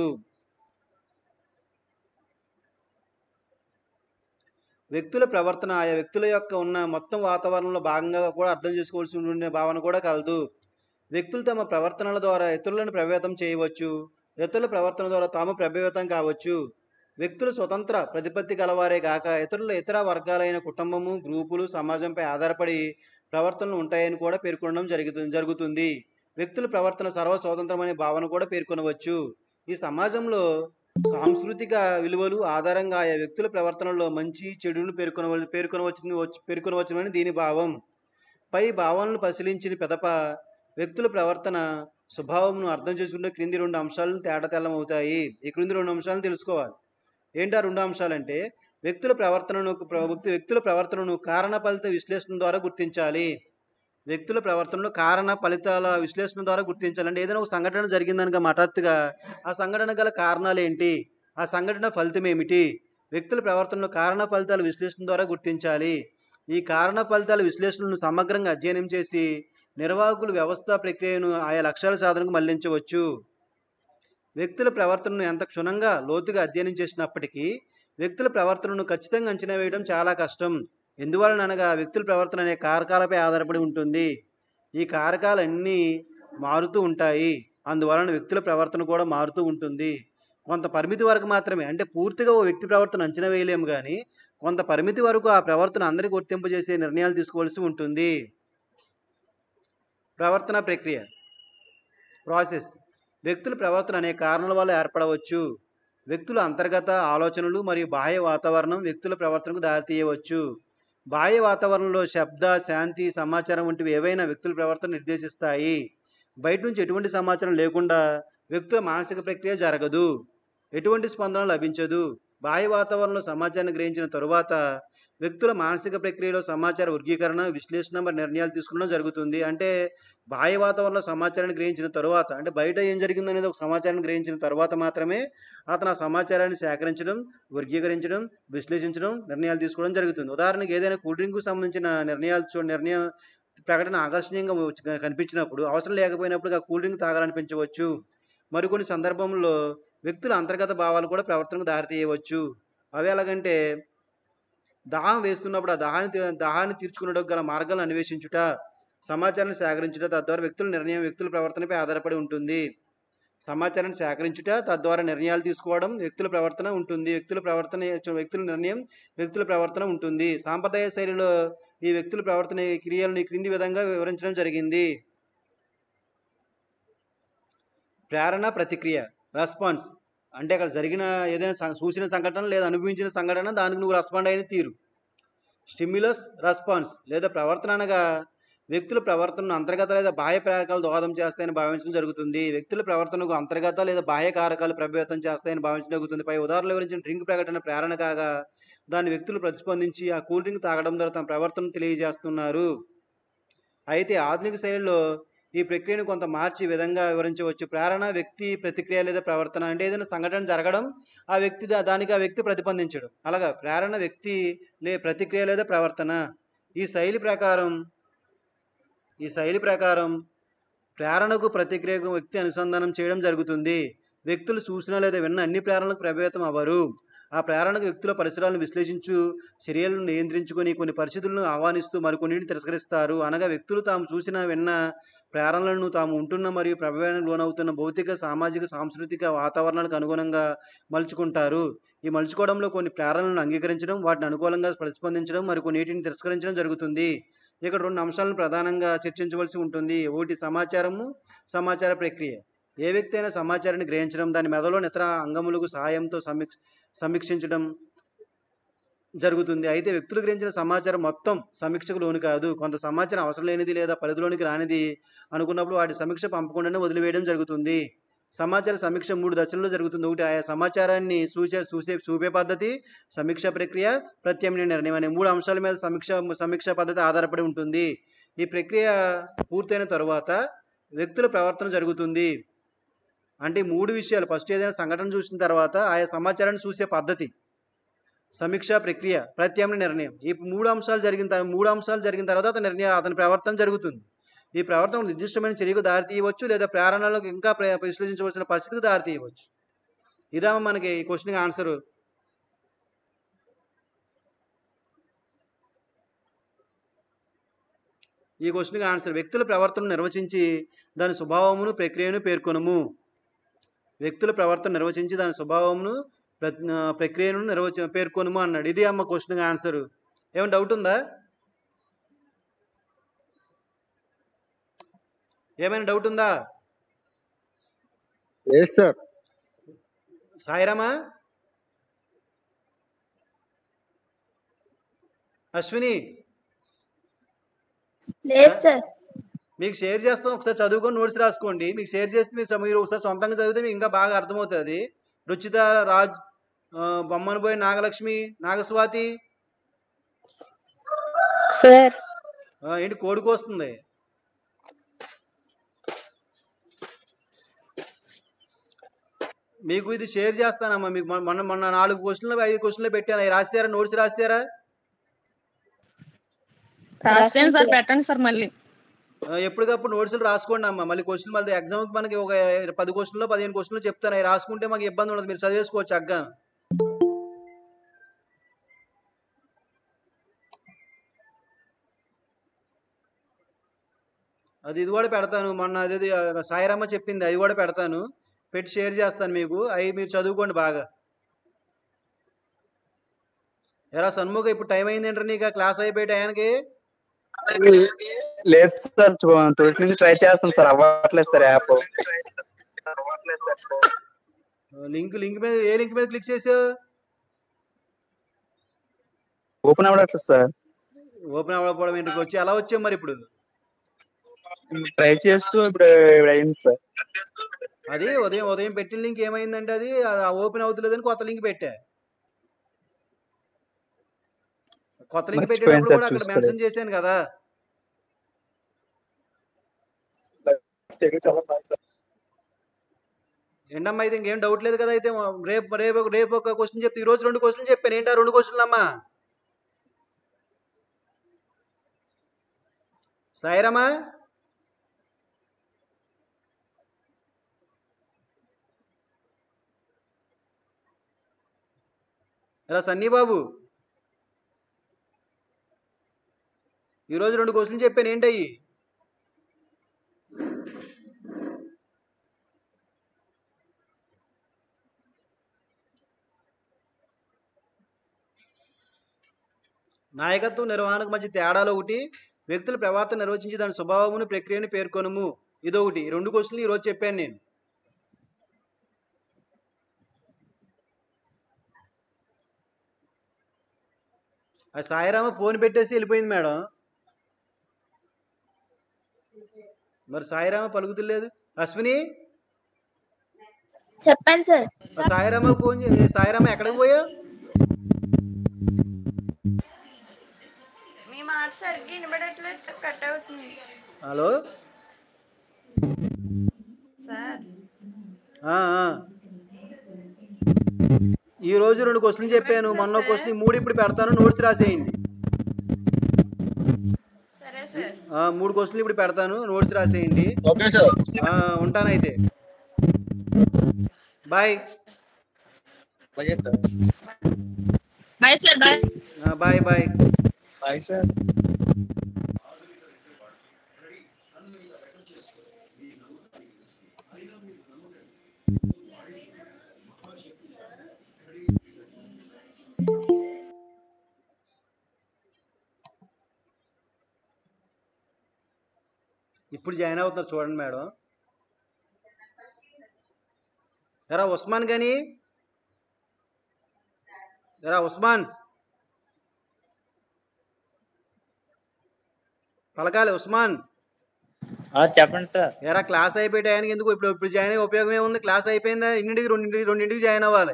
వ్యక్తుల ప్రవర్తన ఆయా వ్యక్తుల యొక్క ఉన్న మొత్తం వాతావరణంలో భాగంగా కూడా అర్థం చేసుకోవాల్సి ఉండే భావన కూడా కలదు వ్యక్తులు తమ ప్రవర్తనల ద్వారా ఇతరులను ప్రభావితం చేయవచ్చు ఇతరుల ప్రవర్తన ద్వారా తాము ప్రభావితం కావచ్చు వ్యక్తులు స్వతంత్ర ప్రతిపత్తి గలవారే కాక ఇతరుల ఇతర వర్గాలైన కుటుంబము గ్రూపులు సమాజంపై ఆధారపడి ప్రవర్తనలు ఉంటాయని కూడా పేర్కొనడం జరుగుతుంది జరుగుతుంది వ్యక్తుల ప్రవర్తన సర్వ స్వతంత్రమనే భావన కూడా పేర్కొనవచ్చు ఈ సమాజంలో సాంస్కృతిక విలువలు ఆధారంగా ఆయా వ్యక్తుల ప్రవర్తనలో మంచి చెడును పేర్కొనవ పేర్కొనవచ్చు పేర్కొనవచ్చునని దీని భావం పై భావనలను పరిశీలించిన పెదప వ్యక్తుల ప్రవర్తన స్వభావంను అర్థం చేసుకుంటే క్రింది రెండు అంశాలను తేటతెల్లం అవుతాయి ఈ క్రింది రెండు అంశాలను తెలుసుకోవాలి ఏంటి ఆ రెండు అంశాలంటే వ్యక్తుల ప్రవర్తనను ప్ర- వ్యక్తి- వ్యక్తుల ప్రవర్తనను కారణ ఫలిత విశ్లేషణ ద్వారా గుర్తించాలి వ్యక్తుల ప్రవర్తనలో కారణ ఫలితాల విశ్లేషణ ద్వారా గుర్తించాలి అంటే ఏదైనా ఒక సంఘటన జరిగిందనుక హఠాత్తుగా ఆ సంఘటన గల కారణాలు ఏంటి ఆ సంఘటన ఫలితం ఏమిటి వ్యక్తుల ప్రవర్తనలో కారణ ఫలితాల విశ్లేషణ ద్వారా గుర్తించాలి ఈ కారణ ఫలితాల విశ్లేషణను సమగ్రంగా అధ్యయనం చేసి నిర్వాహకులు వ్యవస్థ ప్రక్రియను ఆయా లక్ష్యాల సాధనకు మళ్లించవచ్చు వ్యక్తుల ప్రవర్తనను ఎంత క్షుణ్ణంగా లోతుగా అధ్యయనం చేసినప్పటికీ వ్యక్తుల ప్రవర్తనను ఖచ్చితంగా అంచనా వేయడం చాలా కష్టం ఎందువలన అనగా వ్యక్తుల ప్రవర్తన అనే కారకాలపై ఆధారపడి ఉంటుంది ఈ కారకాలన్నీ మారుతూ ఉంటాయి అందువలన వ్యక్తుల ప్రవర్తన కూడా మారుతూ ఉంటుంది కొంత పరిమితి వరకు మాత్రమే అంటే పూర్తిగా ఓ వ్యక్తి ప్రవర్తన అంచనా వేయలేము కానీ కొంత పరిమితి వరకు ఆ ప్రవర్తన అందరికీ వర్తింపజేసే నిర్ణయాలు తీసుకోవాల్సి ఉంటుంది ప్రవర్తన ప్రక్రియ ప్రాసెస్ వ్యక్తుల ప్రవర్తన అనే కారణాల వల్ల ఏర్పడవచ్చు వ్యక్తుల అంతర్గత ఆలోచనలు మరియు బాహ్య వాతావరణం వ్యక్తుల ప్రవర్తనకు దారితీయవచ్చు బాహ్య వాతావరణంలో శబ్ద శాంతి సమాచారం వంటివి ఏవైనా వ్యక్తుల ప్రవర్తన నిర్దేశిస్తాయి బయట నుంచి ఎటువంటి సమాచారం లేకుండా వ్యక్తుల మానసిక ప్రక్రియ జరగదు ఎటువంటి స్పందన లభించదు బాహ్య వాతావరణంలో సమాచారాన్ని గ్రహించిన తరువాత వ్యక్తుల మానసిక ప్రక్రియలో సమాచార వర్గీకరణ విశ్లేషణ మరియు నిర్ణయాలు తీసుకోవడం జరుగుతుంది అంటే బాహ్య వాతావరణంలో సమాచారాన్ని గ్రహించిన తరువాత అంటే బయట ఏం జరిగింది అనేది ఒక సమాచారాన్ని గ్రహించిన తర్వాత మాత్రమే అతను ఆ సమాచారాన్ని సేకరించడం వర్గీకరించడం విశ్లేషించడం నిర్ణయాలు తీసుకోవడం జరుగుతుంది ఉదాహరణకి ఏదైనా కూల్ డ్రింక్కు సంబంధించిన నిర్ణయాలు చూ నిర్ణయం ప్రకటన ఆకర్షణీయంగా వచ్చి- కనిపించినప్పుడు అవసరం లేకపోయినప్పుడు ఆ కూల్ డ్రింక్ తాగాలనిపించవచ్చు మరికొన్ని సందర్భంలో వ్యక్తుల అంతర్గత భావాలు కూడా ప్రవర్తనకు దారితీయవచ్చు అవి ఎలాగంటే దాహం వేస్తున్నప్పుడు ఆ దాహాన్ని తీ- దాహాన్ని తీర్చుకున్నటకు గల మార్గాలను అన్వేషించుట సమాచారాన్ని సేకరించుట తద్వారా వ్యక్తుల నిర్ణయం వ్యక్తుల ప్రవర్తనపై ఆధారపడి ఉంటుంది సమాచారాన్ని సేకరించుట తద్వారా నిర్ణయాలు తీసుకోవడం వ్యక్తుల ప్రవర్తన ఉంటుంది వ్యక్తుల ప్రవర్తన వ్యక్తుల నిర్ణయం వ్యక్తుల ప్రవర్తన ఉంటుంది సాంప్రదాయ శైలిలో ఈ వ్యక్తుల ప్రవర్తన ఈ క్రియలను ఈ క్రింది విధంగా వివరించడం జరిగింది ప్రేరణ ప్రతిక్రియ రెస్పాన్స్ అంటే అక్కడ జరిగిన ఏదైనా సం- చూసిన సంఘటన లేదా అనుభవించిన సంఘటన దానికి నువ్వు రెస్పాండ్ అయిన తీరు స్టిమ్యులస్ రెస్పాన్స్ లేదా ప్రవర్తన అనగా వ్యక్తుల ప్రవర్తనను అంతర్గత లేదా బాహ్య ప్రేరకాలు దోహదం చేస్తాయని భావించడం జరుగుతుంది వ్యక్తుల ప్రవర్తనకు అంతర్గత లేదా బాహ్య కారకాలు ప్రభావితం చేస్తాయని భావించడం జరుగుతుంది పై ఉదాహరణలు వివరించిన డ్రింక్ ప్రకటన ప్రేరణ కాగా దాని వ్యక్తులు ప్రతిస్పందించి ఆ కూల్ డ్రింక్ తాగడం ద్వారా తమ ప్రవర్తనను తెలియజేస్తున్నారు అయితే ఆధునిక శైలిలో ఈ ప్రక్రియను కొంత మార్చి ఈ విధంగా వివరించవచ్చు ప్రేరణ వ్యక్తి ప్రతిక్రియ లేదా ప్రవర్తన అంటే ఏదైనా సంఘటన జరగడం ఆ వ్యక్తి దా- దానికి ఆ వ్యక్తి ప్రతిస్పందించడం అలాగా ప్రేరణ వ్యక్తి లే ప్రతిక్రియ లేదా ప్రవర్తన ఈ శైలి ప్రకారం ఈ శైలి ప్రకారం ప్రేరణకు ప్రతిక్రియకు వ్యక్తి అనుసంధానం చేయడం జరుగుతుంది వ్యక్తులు చూసిన లేదా విన్న అన్ని ప్రేరణలకు ప్రభావితం అవ్వరు ఆ ప్రేరణకు వ్యక్తుల పరిసరాలను విశ్లేషించు చర్యలను నియంత్రించుకొని కొన్ని పరిస్థితులను ఆహ్వానిస్తూ మరికొన్నింటిని తిరస్కరిస్తారు అనగా వ్యక్తులు తాము చూసిన విన్న ప్రేరణలను తాము ఉంటున్న మరియు ప్రభావానికి లోనవుతున్న భౌతిక సామాజిక సాంస్కృతిక వాతావరణాలకు అనుగుణంగా మలుచుకుంటారు ఈ మలుచుకోవడంలో కొన్ని ప్రేరణలను అంగీకరించడం వాటిని అనుకూలంగా ప్రతిస్పందించడం మరి కొన్నిటిని తిరస్కరించడం జరుగుతుంది ఇక్కడ రెండు అంశాలను ప్రధానంగా చర్చించవలసి ఉంటుంది ఒకటి సమాచారము సమాచార ప్రక్రియ ఏ వ్యక్తి అయినా సమాచారాన్ని గ్రహించడం దాని మెదడులోని ఇతర అంగములకు సహాయంతో సమీక్ష సమీక్షించడం జరుగుతుంది అయితే వ్యక్తులు గ్రహించిన సమాచారం మొత్తం సమీక్షకు లోను కాదు కొంత సమాచారం అవసరం లేనిది లేదా పరిధిలోనికి రానిది అనుకున్నప్పుడు వాటి సమీక్ష పంపకుండానే వదిలివేయడం జరుగుతుంది సమాచార సమీక్ష మూడు దశల్లో జరుగుతుంది ఒకటి ఆయా సమాచారాన్ని సూచే చూసే చూపే పద్ధతి సమీక్ష ప్రక్రియ ప్రత్యామ్నాయ నిర్ణయం అనే మూడు అంశాల మీద సమీక్ష సమీక్ష పద్ధతి ఆధారపడి ఉంటుంది ఈ ప్రక్రియ పూర్తయిన తరువాత వ్యక్తుల ప్రవర్తన జరుగుతుంది అంటే ఈ మూడు విషయాలు ఫస్ట్ ఏదైనా సంఘటన చూసిన తర్వాత ఆయా సమాచారాన్ని చూసే పద్ధతి సమీక్ష ప్రక్రియ ప్రత్యామ్నాయ నిర్ణయం ఈ మూడు అంశాలు జరిగిన తర్వా- మూడు అంశాలు జరిగిన తర్వాత అతని నిర్ణయం అతని ప్రవర్తన జరుగుతుంది ఈ ప్రవర్తన ఒక నిర్దిష్టమైన చర్యకు దారి తీయవచ్చు లేదా ప్రేరణలకు ఇంకా ప్ర- విశ్లేషించవలసిన పరిస్థితికి దారి తీయవచ్చు ఇదా మనకి ఈ క్వశ్చన్కి ఆన్సర్ ఈ క్వశ్చన్కి ఆన్సర్ వ్యక్తుల ప్రవర్తనను నిర్వచించి దాని స్వభావమును ప్రక్రియను పేర్కొనము వ్యక్తుల ప్రవర్తన నిర్వచించి దాని స్వభావమును ప్ర- ఆ, ప్రక్రియను నిర్వచ పేర్కొనము అన్నాడు ఇది అమ్మ క్వశ్చన్కి ఆన్సర్ ఏమైనా డౌట్ ఉందా ఏమైనా డౌట్ ఉందా లేదు సార్ సాయిరామా అశ్విని లేదు సార్ మీకు షేర్ చేస్తాను ఒకసారి చదువుకొని నోట్స్ రాసుకోండి మీకు షేర్ చేస్తే మీరు చ- మీరు ఒకసారి సొంతంగా చదివితే మీకు ఇంకా బాగా అర్థమవుతుంది రుచిత రాజ్ ఆ, బొమ్మనబోయి నాగలక్ష్మి నాగస్వాతి సార్ ఆ, ఏంటి కోడికి వస్తుంది మీకు ఇది షేర్ చేస్తానమ్మా మీకు మొన్న- మొన్న మొన్న నాలుగు క్వశ్చన్లు ఐదు క్వశ్చన్లు పెట్టాను అవి రాశారా నోట్స్ రాశారా రాస్తాను సార్ పెట్టండి సార్ మళ్ళీ ఆ, ఎప్పటికప్పుడు నోట్స్లు రాసుకోండి అమ్మా మళ్ళీ క్వశ్చన్ మళ్ళీ ఎగ్జామ్కి మనకి ఒక పది క్వశ్చన్లో పదిహేను క్వశ్చన్లు చెప్తాను అవి రాసుకుంటే మాకు ఇబ్బంది ఉండదు మీరు చదివేసుకోవచ్చు అగ్గా అది ఇది కూడా పెడతాను మొన్న అదేది ఆ, సాయిరమ్మ చెప్పింది అది కూడా పెడతాను పెట్టి షేర్ చేస్తాను మీకు అవి మీరు చదువుకోండి బాగా ఎరా సన్ముఖ ఇప్పుడు టైం అయిందేంటారు నీకు క్లాస్ అయిపోయే టయానికి లేదు సార్ చూ- తొలి నుంచి ట్రై చేస్తాను సార్ అవ్వట్లేదు సార్ యాప్ లింక్ లింక్ మీద ఏ లింక్ మీద క్లిక్ చేసావు ఓపెన్ అవ్వట్లేదు సార్ ఓపెన్ అవ్వకపోవడం ఏంటి వచ్చి అలా వచ్చావు మరి ఇప్పుడు ట్రై చేస్తూ ఇప్పుడు ఇప్పుడు అయింది సార్ అది ఉదయం ఉదయం పెట్టిన లింక్ ఏమైందంటే అది ఓపెన్ అవుతలేదని కొత్త లింక్ పెట్టా కొత్త లింక్ మర్చిపోయాను పెట్టేటప్పుడు సార్, కూడా అక్కడ చూసుకోలేదు. మెన్షన్ చేశాను కదా ఏంటమ్మా అయితే ఇంకేం డౌట్ లేదు కదా అయితే రేపు రేపు రేపు ఒక క్వశ్చన్ చెప్తే ఈ రోజు రెండు క్వశ్చన్లు చెప్పాను ఏంటా రెండు క్వశ్చన్లు అమ్మా సాయిరమ్మా ఎలా సన్నీ బాబు ఈరోజు రెండు క్వశ్చన్లు చెప్పాను ఏంటయ్యి నాయకత్వం నిర్వహణకు మధ్య తేడాలు ఒకటి వ్యక్తుల ప్రవర్తన నిర్వచించి దాని స్వభావమును ప్రక్రియను పేర్కొనము ఇదొకటి ఈ రెండు క్వశ్చన్లు ఈరోజు చెప్పాను నేను ఆ సాయిరామ ఫోన్ పెట్టేసి వెళ్ళిపోయింది మేడం మరి సాయిరామ పలుకుతులేదు అశ్విని చెప్పండి సార్ ఆ సాయిరామ ఫోన్ చే- సాయిరామ ఎక్కడికి పోయా మీ మాట సరిగ్గా వినబడట్లేదు సార్ కట్ అవుతుంది హలో సార్ ఆ, ఆ. ఈ రోజు రెండు క్వశ్చన్లు చెప్పాను మొన్న క్వశ్చన్ ఈ మూడు ఇప్పుడు పెడతాను నోట్స్ రాసేయండి సరే సార్ ఆ, మూడు క్వశ్చన్లు ఇప్పుడు పెడతాను నోట్స్ రాసేయండి ఓకే సార్ ఆ, ఉంటానైతే బాయ్ అలాగే సార్ బాయ్ సార్ బాయ్ ఆ, బాయ్ బాయ్ బాయ్ సార్ ఇప్పుడు జాయిన్ అవుతున్నారు చూడండి మేడం ఎరా ఉస్మాన్ కానీ ఎరా ఉస్మాన్ పలకాలి ఉస్మాన్ ఆ, చెప్పండి సార్ ఎరా క్లాస్ అయిపోయే టయానికి ఎందుకు ఇప్పుడు ఇప్పుడు జాయిన్ అయ్యే ఉపయోగం ఏముంది క్లాస్ అయిపోయిందా ఇన్నింటికి రెండింటికి రెండింటికి జాయిన్ అవ్వాలి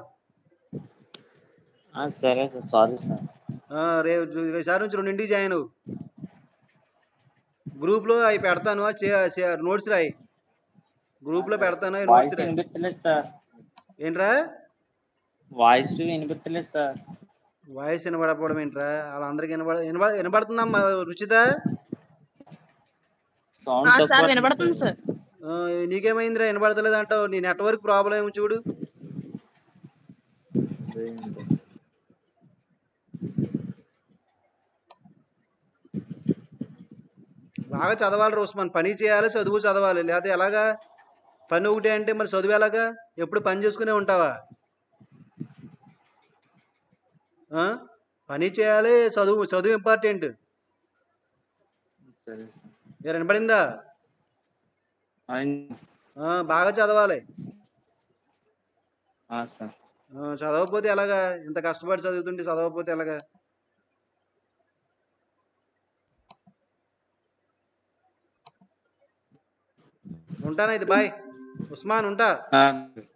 ఆ, సరే సార్ సారీ సార్ ఆ, రేపు ఈసారి నుంచి రెండింటికి జాయిన్ అవ్వు గ్రూప్లో అవి పెడతాను ఆ చే- చే- నోట్స్ రాయి గ్రూప్లో పెడతాను అవి వాయిస్ నోట్స్ రాయి వినిపించలేదు సార్ ఏంట్రా వాయిస్ వినిపించలేదు సార్ వాయిస్ వినబడకపోవడం ఏంట్రా వాళ్ళందరికీ వినబడ వినబడ వినబడుతుందమ్మా రుచిత సౌండ్ ఆ, తక్కువ సార్ వస్తుంది వినపడుతుంది సార్ ఆ, నీకేమైందిరా వినబడతలేదు అంటావు నీ నెట్వర్క్ ప్రాబ్లం ఏమో చూడు అదేంటి? బాగా చదవాలి రోస్మాన్ పని చేయాలి చదువు చదవాలి లేకపోతే ఎలాగా పని ఒకటే అంటే మరి చదువు ఎలాగా ఎప్పుడు పని చేసుకునే ఉంటావా ఆ? పని చేయాలి చదువు చదువు ఇంపార్టెంట్ సరే సార్ మీరు వినపడిందా అయింది. ఆ, బాగా చదవాలి ఆ, సార్ ఆ, చదవకపోతే ఎలాగా ఇంత కష్టపడి చదువుతుంటే చదవకపోతే ఎలాగా ఉంటానైతే బాయ్ ఉస్మాన్ ఉంటా ఆ,